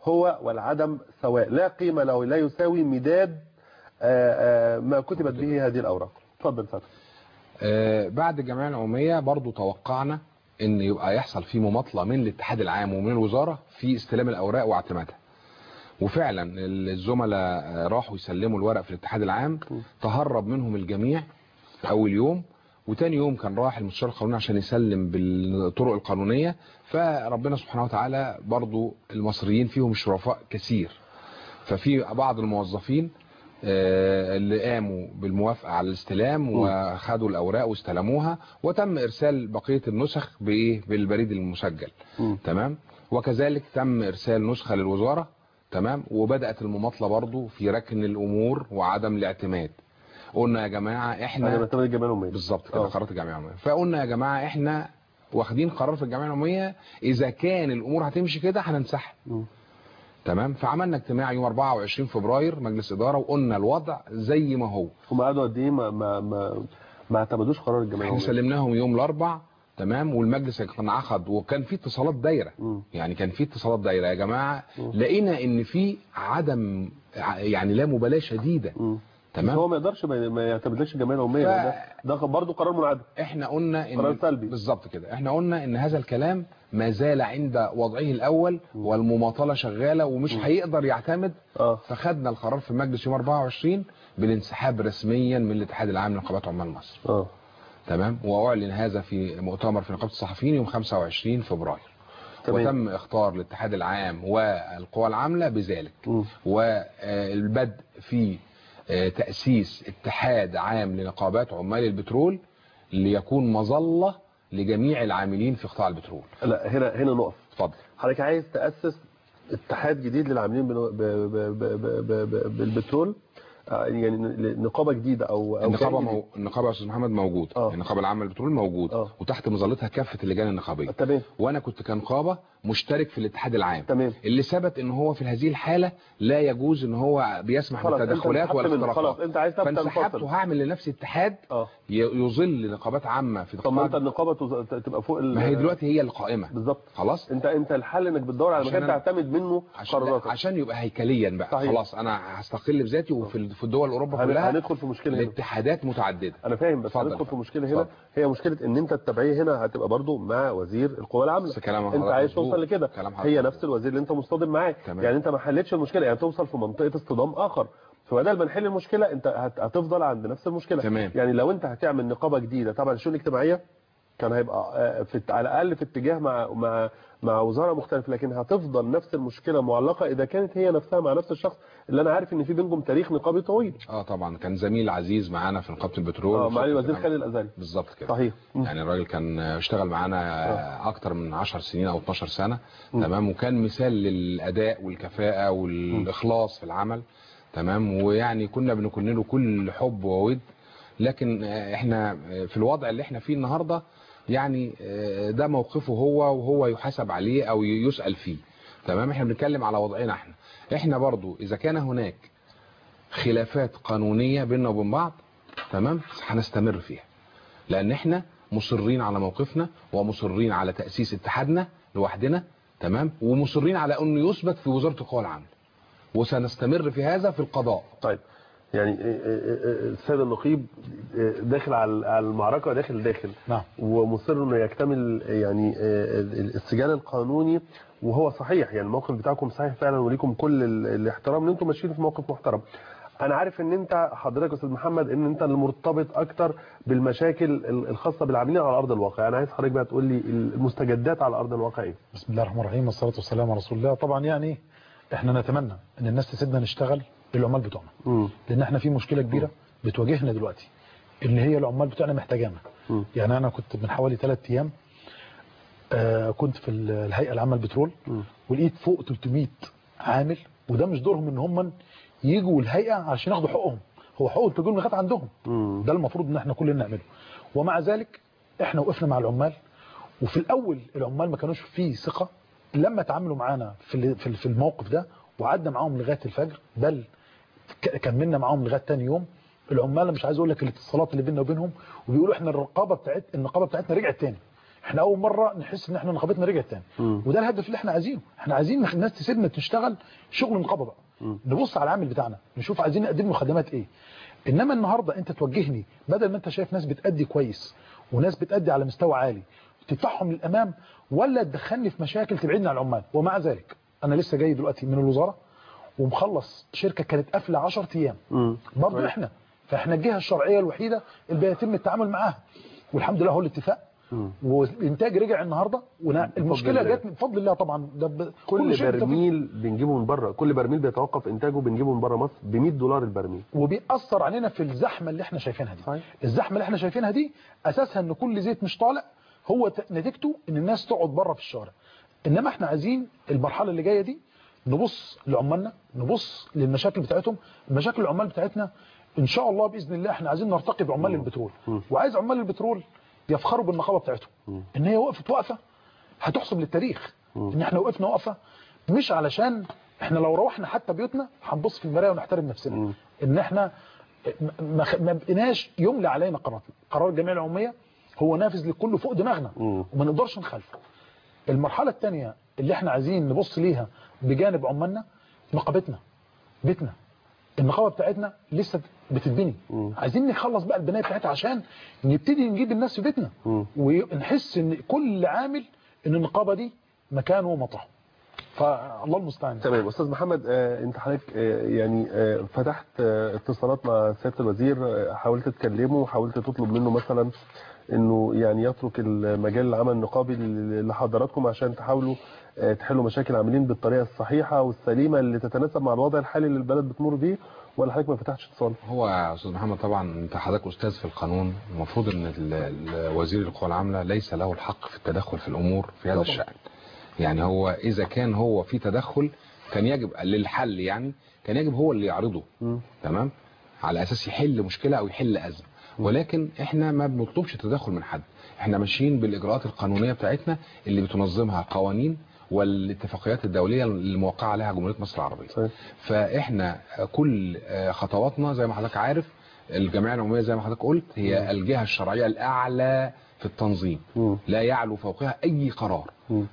هو والعدم سواء لا قيمة له لا يساوي مداد آه، آه، ما كتبت به هذه الأوراق اتفضل فتحي آه، بعد الجمعيه العموميه برضو توقعنا ان يبقى يحصل في مماطله من الاتحاد العام ومن الوزاره في استلام الاوراق واعتمادها وفعلا الزملاء راحوا يسلموا الورق في الاتحاد العام تهرب منهم الجميع في اول يوم وتاني يوم كان راح المستشار القانوني عشان يسلم بالطرق القانونيه فربنا سبحانه وتعالى برضو المصريين فيهم شرفاء كثير ففي بعض الموظفين آه، اللي قاموا بالموافقة على الاستلام وخدوا الأوراق واستلموها وتم إرسال بقية النسخ بإيه بالبريد المسجل تمام وكذلك تم إرسال نسخة للوزارة تمام وبدأت المماطلة برضو في ركن الأمور وعدم الاعتماد قلنا يا جماعة احنا أنا بعتمد الجمعية العمومية بالظبط كده آه. قرارات الجمعية العمومية فقلنا يا جماعة احنا واخدين قرار في الجمعية العمومية إذا كان الأمور هتمشي كده هننسحب تمام فعملنا اجتماع يوم 24 فبراير مجلس إدارة وقلنا الوضع زي ما هو هم قعدوا قد ايه ما ما ما ما اعتمدوش قرار الجمعيه احنا العمومية. سلمناهم يوم الاربع تمام والمجلس كان عقد وكان في اتصالات دايره يعني كان في اتصالات دايره يا جماعه لقينا ان في عدم ع- يعني لا مبالاه شديده تمام هو ما يقدرش ما ما يعتمدلكش الجمعيه العموميه ف- ده ده برضه قرار منعدم احنا قلنا ان قرار سلبي بالظبط كده احنا قلنا ان هذا الكلام ما زال عند وضعه الاول والمماطله شغاله ومش هيقدر يعتمد فخدنا القرار في المجلس يوم 24 بالانسحاب رسميا من الاتحاد العام لنقابات عمال مصر اه تمام واعلن هذا في مؤتمر في نقابه الصحفيين يوم 25 فبراير تمام. وتم اختار الاتحاد العام والقوى العامله بذلك والبدء في آه، تاسيس اتحاد عام لنقابات عمال البترول ليكون مظله لجميع العاملين في قطاع البترول لا هنا هنا نقف اتفضل حضرتك عايز تاسس اتحاد جديد للعاملين بنو- ب- ب- ب- ب- ب- ب- بالبترول آه، يعني نقابه جديده او او النقابه كيان مو... النقابه يا استاذ محمد موجود آه. النقابه العامه للبترول موجود آه. وتحت مظلتها كافه اللجان النقابيه تمام وانا كنت كنقابه مشترك في الاتحاد العام تمام اللي ثبت ان هو في هذه الحاله لا يجوز ان هو بيسمح خلاص، أنت بالتدخلات انسحبت منه. والاختراقات خلاص، أنت عايز تبقى فانسحبت تنفصل. وهعمل لنفسي اتحاد اه ي- يظل نقابات عامه في طب ما انت قطاع النقابه تز- تبقى فوق ال- ما هي دلوقتي هي القائمه بالظبط خلاص انت انت الحل انك بتدور على عشان مكان أنا- تعتمد منه عشان قراراتك عشان يبقى هيكليا بقى صحيح. خلاص انا هستقل بذاتي وفي ال- في الدول اوروبا هن- كلها هندخل في مشكله هنا الاتحادات متعدده انا فاهم بس اتفضل. هندخل في مشكله هنا هي مشكله ان انت التبعيه هنا هتبقى برضو مع وزير القوى العامله كلام انت حضرتك عايز مظبوط. توصل لكده كلام حضرتك هي نفس الوزير اللي انت مصطدم معاه تمام. يعني انت ما حلتش المشكله يعني توصل في منطقه اصطدام اخر فبدل ما نحل المشكله انت هت- هتفضل عند نفس المشكله تمام. يعني لو انت هتعمل نقابه جديده طبعا الشؤون الاجتماعيه كان هيبقى آه، في الت- على الاقل في اتجاه مع مع مع وزاره مختلفه لكن هتفضل نفس المشكله معلقه اذا كانت هي نفسها مع نفس الشخص اللي انا عارف ان في بينكم تاريخ نقابي طويل اه طبعا كان زميل عزيز معانا في نقابه البترول اه وفي معالي الوزير العمل. خالد الازهري بالظبط كده صحيح يعني الراجل كان اشتغل معانا اكتر من 10 سنين او 12 سنه تمام وكان مثال للاداء والكفاءه والاخلاص في العمل تمام ويعني كنا بنكن له كل حب وود لكن آه، احنا آه، في الوضع اللي احنا فيه النهارده يعني آه، ده موقفه هو وهو يحاسب عليه او يسأل فيه تمام احنا بنتكلم على وضعنا احنا احنا برضو اذا كان هناك خلافات قانونية بيننا وبين بعض تمام هنستمر فيها لان احنا مصرين على موقفنا ومصرين على تأسيس اتحادنا لوحدنا تمام ومصرين على انه يثبت في وزارة القوى العامة وسنستمر في هذا في القضاء طيب يعني السيد النقيب داخل على على المعركة داخل داخل نعم ومصر انه يكتمل يعني السجال القانوني وهو صحيح يعني الموقف بتاعكم صحيح فعلا وليكم كل ال- الاحترام ان انتم ماشيين في موقف محترم انا عارف ان انت حضرتك يا استاذ محمد ان انت المرتبط اكتر بالمشاكل ال- الخاصه بالعاملين على ارض الواقع انا عايز حضرتك بقى تقول لي المستجدات على ارض الواقع ايه بسم الله الرحمن الرحيم والصلاة والسلام على رسول الله طبعا يعني احنا نتمنى ان الناس تسيبنا نشتغل للعمال بتوعنا لان احنا في مشكلة كبيرة بتواجهنا دلوقتي اللي هي العمال بتوعنا محتاجانا يعني انا كنت من حوالي ثلاث ايام آه كنت في ال- الهيئة العامة للبترول ولقيت فوق 300 عامل وده مش دورهم ان هم يجوا الهيئة عشان ياخدوا حقوقهم هو حقوق التجول لغايه عندهم ده المفروض ان احنا كلنا نعمله ومع ذلك احنا وقفنا مع العمال وفي الاول العمال ما كانوش فيه ثقة لما تعاملوا معانا في ال- في ال- في الموقف ده وقعدنا معاهم لغايه الفجر بل ك- كملنا معاهم لغايه تاني يوم العمال مش عايز اقول لك الاتصالات اللي بيننا وبينهم وبيقولوا احنا الرقابه بتاعت النقابه بتاعتنا رجعت تاني احنا اول مره نحس ان احنا نقابتنا رجعت تاني مم. وده الهدف اللي احنا عايزينه احنا عايزين الناس تسيبنا تشتغل شغل نقابه بقى نبص على العامل بتاعنا نشوف عايزين نقدم له خدمات ايه انما النهارده انت توجهني بدل ما انت شايف ناس بتأدي كويس وناس بتأدي على مستوى عالي تدفعهم للامام ولا تدخلني في مشاكل تبعدني عن العمال ومع ذلك انا لسه جاي دلوقتي من الوزاره ومخلص شركه كانت قافله 10 ايام برضه احنا فاحنا الجهه الشرعيه الوحيده اللي بيتم التعامل معاها والحمد لله هو الاتفاق والانتاج رجع النهارده والمشكله الله. جت من فضل الله طبعا ده ب... كل شيء بتوفيق. برميل بنجيبه من بره كل برميل بيتوقف انتاجه بنجيبه من بره مصر ب 100 دولار البرميل وبيأثر علينا في الزحمه اللي احنا شايفينها دي صحيح. الزحمه اللي احنا شايفينها دي اساسها ان كل زيت مش طالع هو ت- نتيجته ان الناس تقعد بره في الشارع انما احنا عايزين المرحله اللي جايه دي نبص لعمالنا نبص للمشاكل بتاعتهم مشاكل العمال بتاعتنا ان شاء الله باذن الله احنا عايزين نرتقي بعمال البترول وعايز عمال البترول يفخروا بالنقابه بتاعتهم ان هي وقفت وقفه هتحسب للتاريخ ان احنا وقفنا وقفه مش علشان احنا لو روحنا حتى بيوتنا هنبص في المرايه ونحترم نفسنا ان احنا ما- ما ما بقيناش يملى علينا قراراتنا قرار الجمعيه العموميه هو نافذ للكل فوق دماغنا وما نقدرش نخالفه المرحله الثانيه اللي احنا عايزين نبص ليها بجانب عمالنا نقابتنا بيتنا النقابه بتاعتنا لسه بتتبني عايزين نخلص بقى البنايه بتاعتها عشان نبتدي نجيب الناس في بيتنا ونحس ان كل عامل ان النقابه دي مكانه ومطرحه فالله المستعان تمام استاذ محمد آه، انت حضرتك آه، يعني آه، فتحت آه، اتصالات مع سياده الوزير آه، حاولت تكلمه وحاولت تطلب منه مثلا انه يعني يترك المجال العمل النقابي ل- لحضراتكم عشان تحاولوا آه، تحلوا مشاكل العاملين بالطريقه الصحيحه والسليمه اللي تتناسب مع الوضع الحالي اللي البلد بتمر بيه ولا حضرتك ما فتحتش اتصال؟ هو يا استاذ محمد طبعا انت حضرتك استاذ في القانون المفروض ان ال- ال- وزير القوى العامله ليس له الحق في التدخل في الامور في هذا طبعا. الشان يعني هو اذا كان هو في تدخل كان يجب للحل يعني كان يجب هو اللي يعرضه تمام على اساس يحل مشكله او يحل ازمه ولكن احنا ما بنطلبش تدخل من حد احنا ماشيين بالاجراءات القانونيه بتاعتنا اللي بتنظمها قوانين والاتفاقيات الدوليه الموقعه عليها جمهوريه مصر العربيه فاحنا كل خطواتنا زي ما حضرتك عارف الجمعيه العموميه زي ما حضرتك قلت هي الجهه الشرعيه الاعلى في التنظيم لا يعلو فوقها اي قرار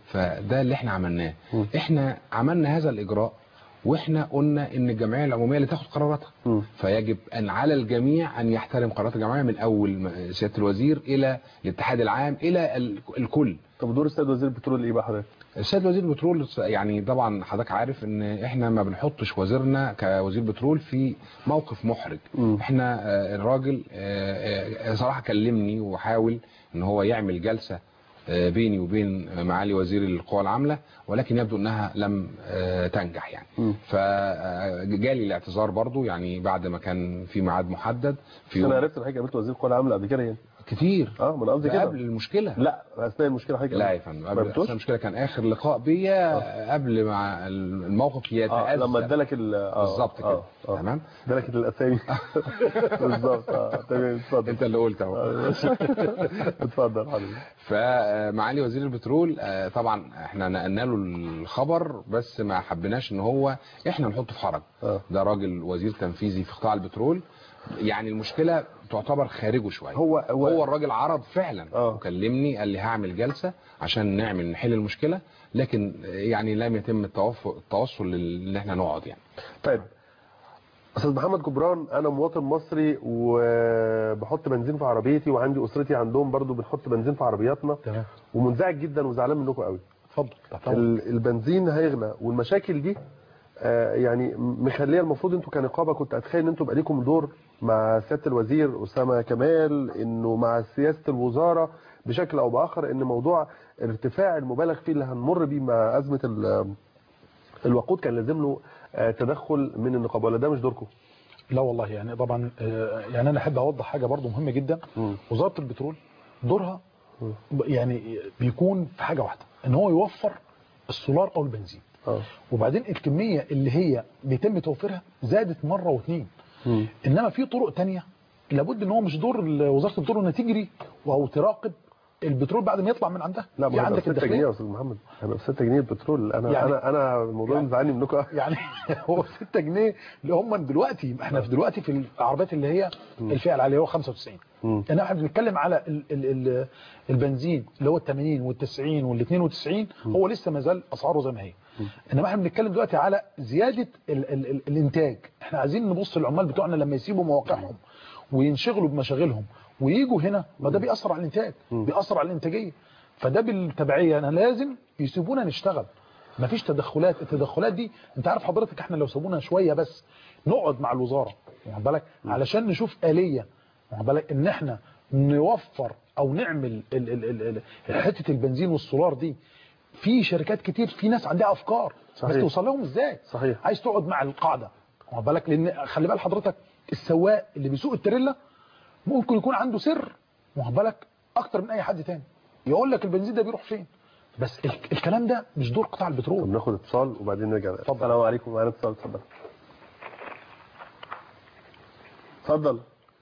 فده اللي احنا عملناه احنا عملنا هذا الاجراء واحنا قلنا ان الجمعيه العموميه اللي تاخد قراراتها فيجب ان على الجميع ان يحترم قرارات الجمعيه من اول ما- سياده الوزير الى الاتحاد العام الى ال- الكل طب دور السيد وزير البترول ايه بقى حضرتك؟ السيد وزير البترول يعني طبعا حضرتك عارف ان احنا ما بنحطش وزيرنا كوزير بترول في موقف محرج احنا آه، الراجل آه، آه، صراحه كلمني وحاول ان هو يعمل جلسه آه، بيني وبين معالي وزير القوى العامله ولكن يبدو انها لم آه، تنجح يعني فجالي الاعتذار برضو يعني بعد ما كان في ميعاد محدد في انا يوم عرفت ان حضرتك قابلت وزير القوى العامله قبل كده يعني كتير اه ما انا قصدي ده كده قبل المشكله لا اثناء المشكله حضرتك لا يا قابلت. فندم ما قبل قابلتوش؟ أثناء المشكله كان اخر لقاء بيا قبل ما الموقف اه يتأذى لما ادالك ال اه بالظبط كده آه، آه. تمام ادالك الاسامي بالظبط اه تمام اتفضل انت اللي قلت اهو اتفضل حبيبي فمعالي وزير البترول آه، طبعا احنا نقلنا له الخبر بس ما حبيناش ان هو احنا نحطه في حرج ده راجل وزير تنفيذي في قطاع البترول يعني المشكله تعتبر خارجه شويه هو هو, هو الراجل عرض فعلا وكلمني قال لي هعمل جلسه عشان نعمل نحل المشكله لكن يعني لم يتم التوف- التوصل لل- ان احنا نقعد يعني طيب استاذ محمد جبران انا مواطن مصري وبحط بنزين في عربيتي وعندي اسرتي عندهم برضو بنحط بنزين في عربياتنا تمام ومنزعج جدا وزعلان منكم قوي اتفضل ال- البنزين هيغلى والمشاكل دي آه، يعني مخليه المفروض انتوا كنقابه كنت اتخيل ان انتوا يبقى ليكم دور مع سياده الوزير اسامه كمال انه مع سياسه الوزاره بشكل او باخر ان موضوع ارتفاع المبالغ فيه اللي هنمر بيه مع ازمه ال- الوقود كان لازم له آه، تدخل من النقابه ولا ده مش دوركم؟ لا والله يعني طبعا آه، يعني انا احب اوضح حاجه برضو مهمه جدا وزاره البترول دورها ب- يعني بيكون في حاجه واحده ان هو يوفر السولار او البنزين وبعدين الكميه اللي هي بيتم توفيرها زادت مره واثنين انما في طرق تانية لابد ان هو مش دور ال- وزاره البترول انها تجري او تراقب البترول بعد ما يطلع من عندها لا في ما هو عندك 6 جنيه الداخليه يا استاذ محمد هيبقى ب 6 جنيه البترول انا يعني- انا انا الموضوع يعني- مزعلني منكم يعني هو 6 جنيه اللي هم دلوقتي احنا في دلوقتي في العربيات اللي هي الفئه العاليه هو 95 انما احنا بنتكلم على ال ال ال البنزين اللي هو ال 80 وال 90 وال 92 هو لسه ما زال اسعاره زي ما هي انما احنا بنتكلم دلوقتي على زياده ال ال ال الانتاج احنا عايزين نبص للعمال بتوعنا لما يسيبوا مواقعهم وينشغلوا بمشاغلهم ويجوا هنا ما ده بيأثر على الانتاج بيأثر على الانتاجيه فده بالتبعيه انا لازم يسيبونا نشتغل مفيش تدخلات التدخلات دي انت عارف حضرتك احنا لو سابونا شويه بس نقعد مع الوزاره واخد بالك علشان نشوف آلية واخد بالك ان احنا نوفر او نعمل ال ال ال ال حته البنزين والسولار دي في شركات كتير في ناس عندها افكار صحيح. بس توصل لهم ازاي صحيح عايز تقعد مع القاعده واخد بالك لان خلي بال حضرتك السواق اللي بيسوق التريلا ممكن يكون عنده سر واخد بالك اكتر من اي حد تاني يقول لك البنزين ده بيروح فين بس ال الكلام ده مش دور قطاع البترول طب ناخد اتصال وبعدين نرجع السلام عليكم معانا اتصال اتفضل اتفضل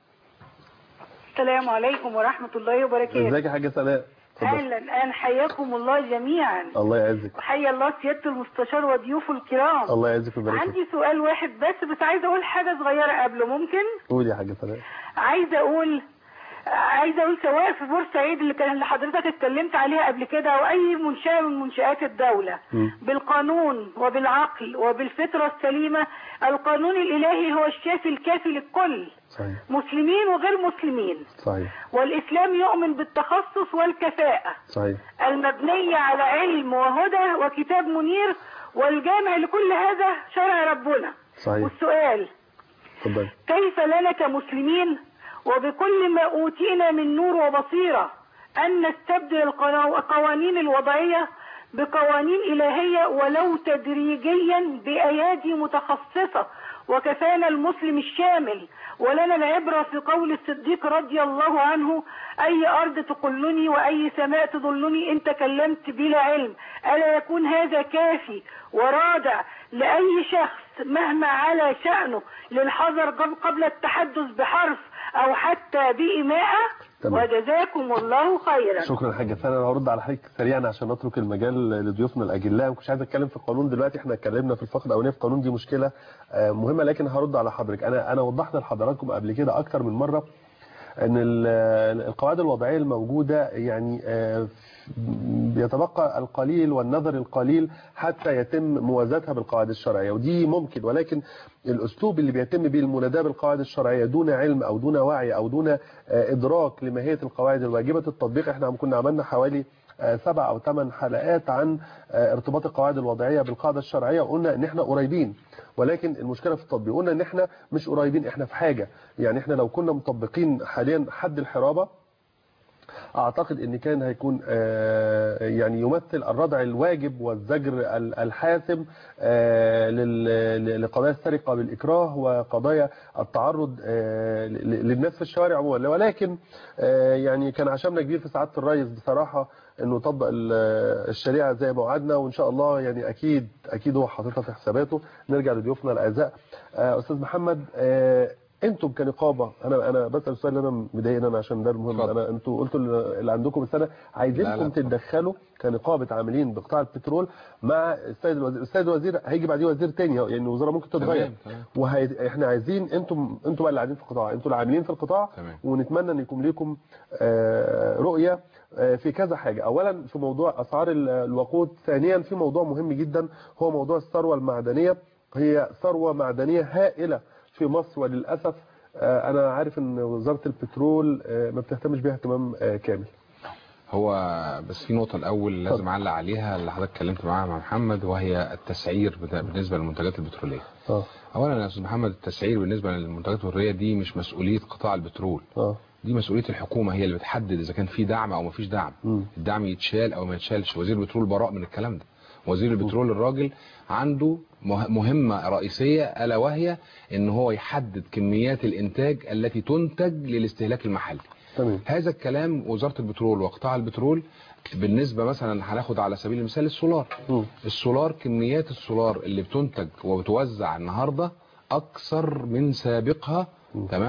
السلام عليكم ورحمة الله وبركاته ازيك يا حاجه سناء اتفضل أهلا أهلا حياكم الله جميعا الله يعزك وحيا الله سيادة المستشار وضيوفه الكرام الله يعزك ويبارك فيك عندي سؤال واحد بس بس عايزة أقول حاجة صغيرة قبله ممكن قول يا حاجه سناء عايزة أقول عايزة أقول سواء في بورسعيد اللي كان اللي حضرتك اتكلمت عليها قبل كده أو أي منشأة من منشآت الدولة بالقانون وبالعقل وبالفطرة السليمة القانون الإلهي هو الشافي الكافي للكل صحيح مسلمين وغير مسلمين صحيح والإسلام يؤمن بالتخصص والكفاءة صحيح المبنية على علم وهدى وكتاب منير والجامع لكل هذا شرع ربنا صحيح والسؤال اتفضل كيف لنا كمسلمين وبكل ما أوتينا من نور وبصيرة أن نستبدل القنا- القوانين الوضعية بقوانين إلهية ولو تدريجيا بأيادي متخصصة وكفانا المسلم الشامل ولنا العبرة في قول الصديق رضي الله عنه أي أرض تقلني وأي سماء تظلني إن تكلمت بلا علم ألا يكون هذا كافي ورادع لأي شخص مهما على شأنه للحذر قبل- قبل التحدث بحرف أو حتى بإماءة تمام. وجزاكم الله خيرا شكرا حاجه سناء انا هرد على حضرتك سريعا عشان نترك المجال لضيوفنا الاجلاء مش عايز اتكلم في القانون دلوقتي احنا اتكلمنا في الفقره الاولانيه في القانون دي مشكله آه، مهمه لكن هرد على حضرتك انا انا وضحت لحضراتكم قبل كده اكتر من مره ان ال- القواعد الوضعيه الموجوده يعني آه، بيتبقى القليل والنظر القليل حتى يتم موازاتها بالقواعد الشرعيه ودي ممكن ولكن الاسلوب اللي بيتم به المناداه بالقواعد الشرعيه دون علم او دون وعي او دون آه، ادراك لماهيه القواعد الواجبه التطبيق احنا كنا عملنا حوالي آه، سبع او ثمان حلقات عن آه، ارتباط القواعد الوضعيه بالقاعده الشرعيه وقلنا ان احنا قريبين ولكن المشكله في التطبيق قلنا ان احنا مش قريبين احنا في حاجه يعني احنا لو كنا مطبقين حاليا حد الحرابه اعتقد ان كان هيكون آه، يعني يمثل الردع الواجب والزجر ال- الحاسم آه، لل- ل- لقضايا السرقه بالاكراه وقضايا التعرض آه، ل- للناس في الشوارع عموما ولكن آه، يعني كان عشمنا كبير في سعاده الرئيس بصراحه انه طبق ال- الشريعه زي ما وعدنا وان شاء الله يعني اكيد اكيد هو حاططها في حساباته نرجع لضيوفنا الاعزاء آه، استاذ محمد آه، انتم كنقابه انا انا بسال السؤال اللي انا مضايقني انا عشان ده المهم انا انتوا قلتوا اللي عندكم السنه لا، عايزينكم لا. تتدخلوا كنقابه عاملين بقطاع البترول مع السيد الوزير السيد الوزير هيجي بعديه وزير تاني يعني الوزاره ممكن تتغير تمام. وهي... احنا عايزين انتم انتم بقى اللي قاعدين في القطاع انتوا اللي عاملين في القطاع تمام. ونتمنى ان يكون لكم آه، رؤيه آه، في كذا حاجه اولا في موضوع اسعار ال- الوقود ثانيا في موضوع مهم جدا هو موضوع الثروه المعدنيه هي ثروه معدنيه هائله في مصر وللاسف آه، انا عارف ان وزاره البترول آه، ما بتهتمش بيها اهتمام آه، كامل هو بس في نقطة الأول لازم أعلق عليها اللي حضرتك اتكلمت معاها مع محمد وهي التسعير بتا- بالنسبة للمنتجات البترولية. اه أولا يا أستاذ محمد التسعير بالنسبة للمنتجات البترولية دي مش مسؤولية قطاع البترول. اه دي مسؤولية الحكومة هي اللي بتحدد إذا كان في دعم أو ما فيش دعم. الدعم يتشال أو ما يتشالش وزير البترول براء من الكلام ده. وزير البترول الراجل عنده مه- مهمة رئيسية ألا وهي إن هو يحدد كميات الإنتاج التي تنتج للاستهلاك المحلي. تمام هذا الكلام وزارة البترول وقطاع البترول بالنسبة مثلا هناخد على سبيل المثال السولار السولار كميات السولار اللي بتنتج وبتوزع النهاردة أكثر من سابقها تمام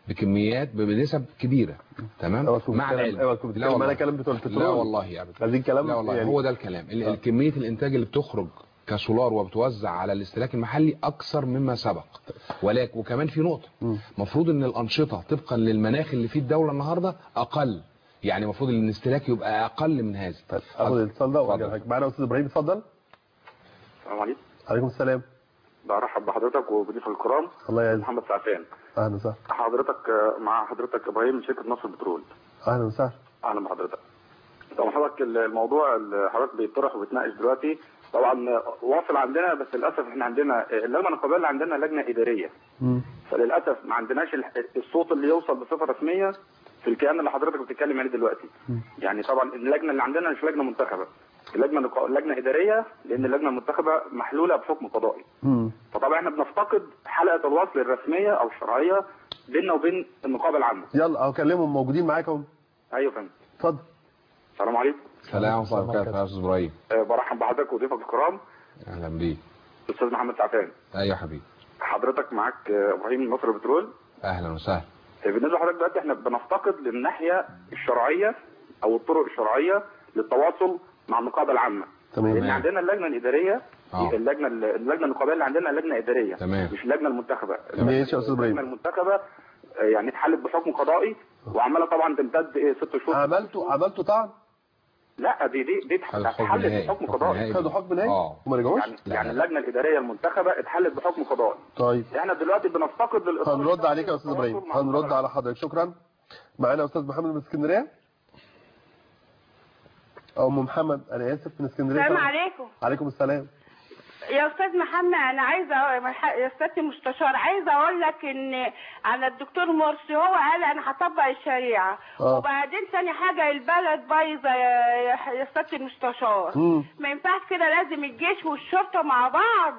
بكميات بنسب كبيره تمام أوعى تكون مع بتتكلم- العلم أوعى تكون بتتكلم والله. على كلام بتوع البترول. لا والله ابدا عايزين كلام لا والله يعني- هو ده الكلام ال- آه. كميه الانتاج اللي بتخرج كسولار وبتوزع على الاستهلاك المحلي اكثر مما سبق ولكن وكمان في نقطه المفروض ان الانشطه طبقا للمناخ اللي فيه الدوله النهارده اقل يعني المفروض ان الاستهلاك يبقى اقل من هذا طيب اخد الاتصال ده وارجع لحضرتك معانا استاذ ابراهيم اتفضل السلام عليكم عليكم السلام برحب بحضرتك وبضيف الكرام الله يعزك محمد سعفان اهلا وسهلا حضرتك آه، مع حضرتك ابراهيم من شركه نصر البترول اهلا وسهلا اهلا بحضرتك طبعا حضرتك الموضوع اللي حضرتك بيطرح وبتناقش دلوقتي طبعا واصل عندنا بس للاسف احنا عندنا اللجنه النقابيه اللي عندنا لجنه اداريه فللاسف ما عندناش الح- الصوت اللي يوصل بصفه رسميه في الكيان اللي حضرتك بتتكلم عليه دلوقتي يعني طبعا اللجنه اللي عندنا مش لجنه منتخبه اللجنه نقا- لجنه اداريه لان اللجنه المنتخبه محلوله بحكم قضائي فطبعا احنا بنفتقد حلقه الوصل الرسميه او الشرعيه بيننا وبين النقابه العامه يلا اهو كلمهم موجودين معاك اهو ايوه يا فندم اتفضل السلام عليكم سلام ورحمه الله وبركاته يا استاذ ابراهيم آه، برحب بحضرتك وضيفك الكرام اهلا بيك استاذ محمد سعفان ايوه يا حبيبي حضرتك معاك آه، ابراهيم من مصر بترول اهلا وسهلا آه، بالنسبه لحضرتك دلوقتي احنا بنفتقد للناحيه الشرعيه او الطرق الشرعيه للتواصل مع النقابه العامه تمام. لان عندنا اللجنه الاداريه آه. اللجنه اللجنه النقابيه اللي عندنا لجنه اداريه تمام. مش اللجنه المنتخبه ماشي يا استاذ ابراهيم اللجنه المنتخبه آه، يعني اتحلت بحكم قضائي وعماله طبعا تمتد ايه ست شهور عملتوا عملتوا طعن لا دي دي دي خدوا حكم اتحلت نهائي. بحكم حكم قضائي نهائي. خدوا حكم نهائي؟ اه. وما رجعوش؟ يعني, يعني اللجنه الاداريه المنتخبه اتحلت بحكم قضائي طيب احنا دلوقتي بنفتقد للاطار هنرد عليك يا استاذ ابراهيم هنرد على حضرتك شكرا معانا استاذ محمد من اسكندريه او ام محمد انا اسف من اسكندريه السلام طبعا. عليكم عليكم السلام يا استاذ محمد انا عايزه أ- يا استاذ المستشار عايزه اقول لك ان على الدكتور مرسي هو قال انا هطبق الشريعه آه. وبعدين ثاني حاجه البلد بايظه يا يا- يا استاذ المستشار مم. ما ينفعش كده لازم الجيش والشرطه مع بعض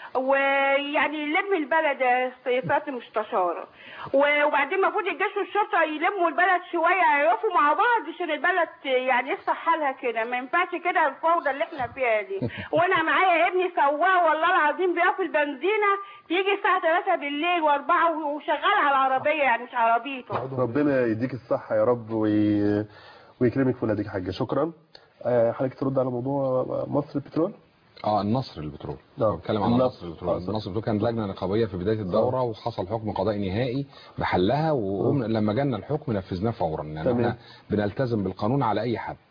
ويعني يلم البلد يا سيادة المستشار و- وبعدين المفروض الجيش والشرطه يلموا البلد شويه يقفوا مع بعض عشان البلد يعني يصح حالها كده ما ينفعش كده الفوضى اللي احنا فيها دي وانا معايا ابني سواق والله العظيم بيقف البنزينه يجي الساعه 3 بالليل و4 وشغال على العربيه يعني مش عربيته ربنا يديك الصحه يا رب وي... ويكرمك في ولادك يا حاجه شكرا آه، حضرتك ترد على موضوع مصر البترول اه النصر البترول نعم. بتكلم عن النصر. النصر البترول النصر البترول كانت لجنه نقابيه في بدايه الدوره وحصل حكم قضائي نهائي بحلها ولما جالنا الحكم نفذناه فورا يعني تمام. احنا بنلتزم بالقانون على اي حد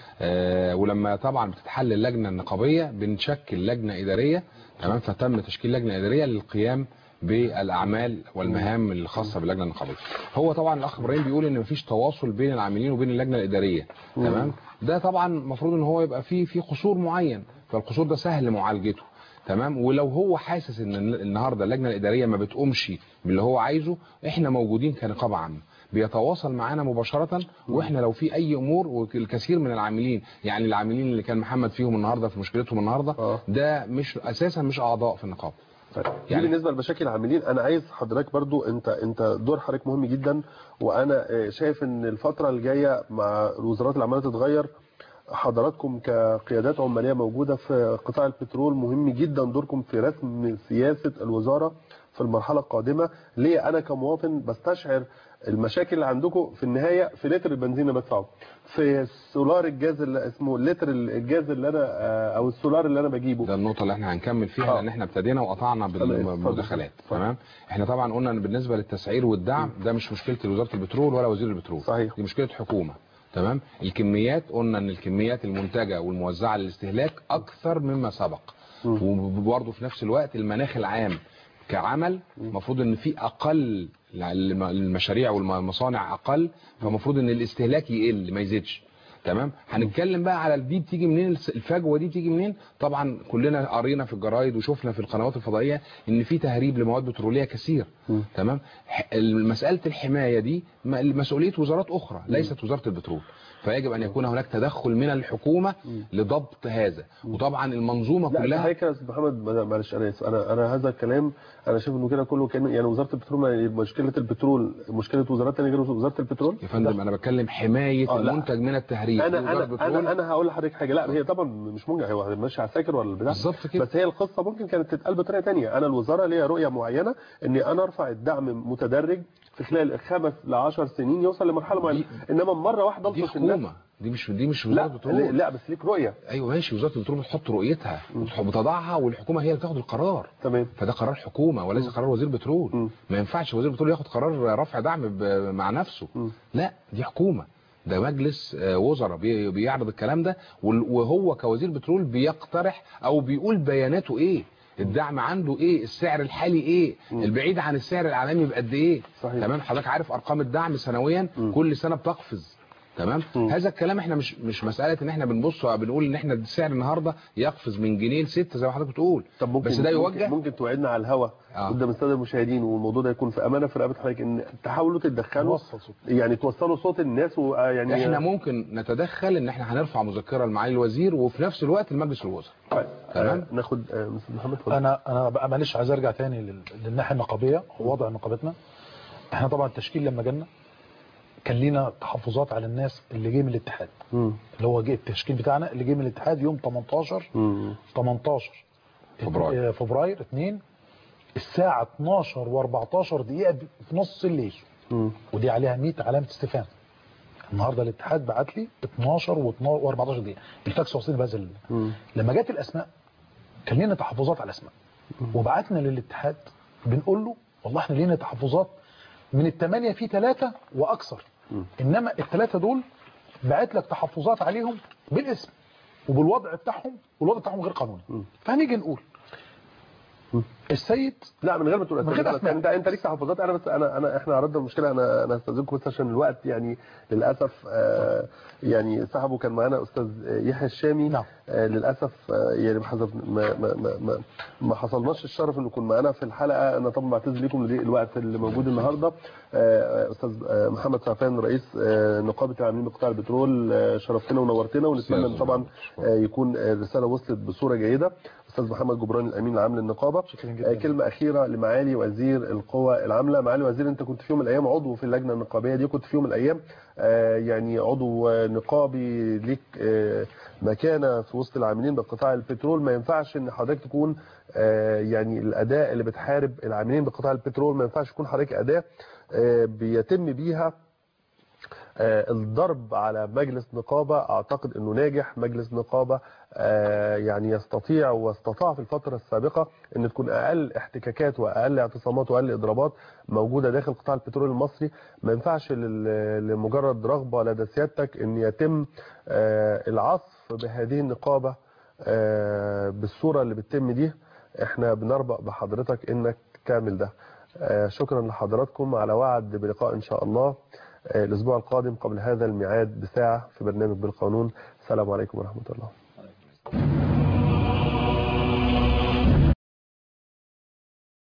آه ولما طبعا بتتحل اللجنه النقابيه بنشكل لجنه اداريه تمام فتم تشكيل لجنه اداريه للقيام بالاعمال والمهام الخاصه باللجنه النقابيه هو طبعا الاخ ابراهيم بيقول ان مفيش تواصل بين العاملين وبين اللجنه الاداريه مم. تمام ده طبعا المفروض ان هو يبقى فيه في قصور معين فالقصور ده سهل معالجته تمام ولو هو حاسس ان النهارده اللجنه الاداريه ما بتقومش باللي هو عايزه احنا موجودين كنقابه عامه بيتواصل معانا مباشره واحنا لو في اي امور والكثير من العاملين يعني العاملين اللي كان محمد فيهم النهارده في مشكلتهم النهارده ده مش اساسا مش اعضاء في النقابه يعني بالنسبه لمشاكل العاملين انا عايز حضرتك برضو انت انت دور حضرتك مهم جدا وانا آه، شايف ان الفتره الجايه مع الوزارات اللي عماله تتغير حضراتكم كقيادات عماليه موجوده في قطاع البترول مهم جدا دوركم في رسم سياسه الوزاره في المرحله القادمه ليه انا كمواطن بستشعر المشاكل اللي عندكم في النهايه في لتر البنزين اللي بدفعه في سولار الجاز اللي اسمه لتر الجاز اللي انا آه، او السولار اللي انا بجيبه ده النقطة اللي احنا هنكمل فيها لان احنا ابتدينا وقطعنا بالمداخلات تمام احنا طبعا قلنا ان بالنسبة للتسعير والدعم ده مش مشكلة وزارة البترول ولا وزير البترول صحيح دي مشكلة حكومة تمام الكميات قلنا ان الكميات المنتجة والموزعة للاستهلاك اكثر مما سبق وبرضه في نفس الوقت المناخ العام كعمل المفروض ان في اقل المشاريع والمصانع اقل فالمفروض ان الاستهلاك يقل ما يزيدش تمام هنتكلم بقى على دي بتيجي منين الفجوه دي بتيجي منين طبعا كلنا قرينا في الجرايد وشفنا في القنوات الفضائيه ان في تهريب لمواد بتروليه كثير تمام ح- مساله الحمايه دي م- مسؤوليه وزارات اخرى ليست وزاره البترول فيجب ان يكون هناك تدخل من الحكومه لضبط هذا وطبعا المنظومه لا كلها كلها يا استاذ محمد معلش انا اسف انا انا هذا الكلام انا شايف انه كده كله كان يعني وزاره البترول ما- مشكله البترول مشكله وزارات ثانيه غير وزاره البترول يا فندم انا بتكلم حمايه آه، لا. المنتج من التهريب انا في وزارة انا البترول انا انا هقول لحضرتك حاجه لا هي طبعا مش منجح هو ماشي عساكر ولا البتاع بالظبط كده بس هي القصه ممكن كانت تتقال بطريقه ثانيه انا الوزاره ليها رؤيه معينه اني انا ارفع الدعم متدرج في خلال خمس ل 10 سنين يوصل لمرحله معينه انما مره واحده دي الطش الناس حكومه دي مش دي مش وزاره لا البترول لا بس ليك رؤيه ايوه ماشي وزاره البترول بتحط رؤيتها وتح- بتضعها والحكومه هي اللي بتاخد القرار تمام فده قرار حكومه وليس قرار وزير بترول ما ينفعش وزير البترول ياخد قرار رفع دعم ب- مع نفسه لا دي حكومه ده مجلس آه، وزراء بي- بيعرض الكلام ده وال- وهو كوزير بترول بيقترح او بيقول بياناته ايه الدعم عنده ايه السعر الحالي ايه البعيد عن السعر العالمي بقد ايه صحيح. تمام حضرتك عارف ارقام الدعم سنويا كل سنه بتقفز تمام هذا الكلام احنا مش مش مساله ان احنا بنبص بنقول ان احنا السعر النهارده يقفز من جنيه لستة زي ما حضرتك بتقول طب ممكن بس ده ممكن, يوجه ممكن توعدنا على الهوا آه. قدام الساده المشاهدين والموضوع ده يكون في امانه في رقبه حضرتك ان تحاولوا تتدخلوا نوصل صوت. يعني توصلوا صوت الناس ويعني احنا ممكن نتدخل ان احنا هنرفع مذكره لمعالي الوزير وفي نفس الوقت المجلس الوزراء تمام ناخد آه، مستر محمد اتفضل. انا انا بقى معلش عايز ارجع تاني لل- للناحيه النقابيه ووضع نقابتنا احنا طبعا التشكيل لما جالنا كان لينا تحفظات على الناس اللي جه من الاتحاد مم. اللي هو جه التشكيل بتاعنا اللي جه من الاتحاد يوم 18 مم. 18 فبراير. آه، فبراير 2 الساعه 12 و14 دقيقه ب- في نص الليل مم. ودي عليها 100 علامه استفهام النهارده الاتحاد بعت لي 12 و14 دقيقه الفاكس وصلني بهذا ال- مم. لما جت الاسماء كان لنا تحفظات على الاسماء وبعتنا للاتحاد بنقول له والله احنا لينا تحفظات من الثمانيه في ثلاثه واكثر انما الثلاثه دول بعت لك تحفظات عليهم بالاسم وبالوضع بتاعهم والوضع بتاعهم غير قانوني فهنيجي نقول السيد لا من غير ما تقول من غير أسماء. أسماء. انت انت ليك تحفظات انا بس انا انا احنا عرضنا المشكله انا انا هستاذنكم بس عشان الوقت يعني للاسف آه يعني صاحبه كان معانا استاذ يحيى الشامي نعم. آه للاسف آه يعني بحسب ما ما ما ما, ما حصلناش الشرف انه يكون معانا في الحلقه انا طبعا بعتذر لكم لضيق الوقت اللي موجود النهارده آه استاذ آه محمد سعفان رئيس آه نقابه العاملين بقطاع البترول آه شرفتنا ونورتنا ونتمنى إن طبعا آه يكون آه الرساله وصلت بصوره جيده استاذ محمد جبران الامين العام للنقابه آه كلمه اخيره لمعالي وزير القوى العامله معالي وزير انت كنت في يوم من الايام عضو في اللجنه النقابيه دي كنت في يوم من الايام آه يعني عضو آه، نقابي ليك آه مكانه في وسط العاملين بقطاع البترول ما ينفعش ان حضرتك تكون آه يعني الاداه اللي بتحارب العاملين بقطاع البترول ما ينفعش يكون حضرتك اداه آه بيتم بيها آه، الضرب على مجلس نقابة أعتقد أنه ناجح مجلس نقابة آه، يعني يستطيع واستطاع في الفترة السابقة أن تكون أقل احتكاكات وأقل اعتصامات وأقل إضرابات موجودة داخل قطاع البترول المصري ما ينفعش لل- لمجرد رغبة لدى سيادتك أن يتم آه، العصف بهذه النقابة آه، بالصورة اللي بتتم دي احنا بنربأ بحضرتك انك تعمل ده آه، شكرا لحضراتكم على وعد بلقاء ان شاء الله آه، الاسبوع القادم قبل هذا الميعاد بساعة في برنامج بالقانون السلام عليكم ورحمة الله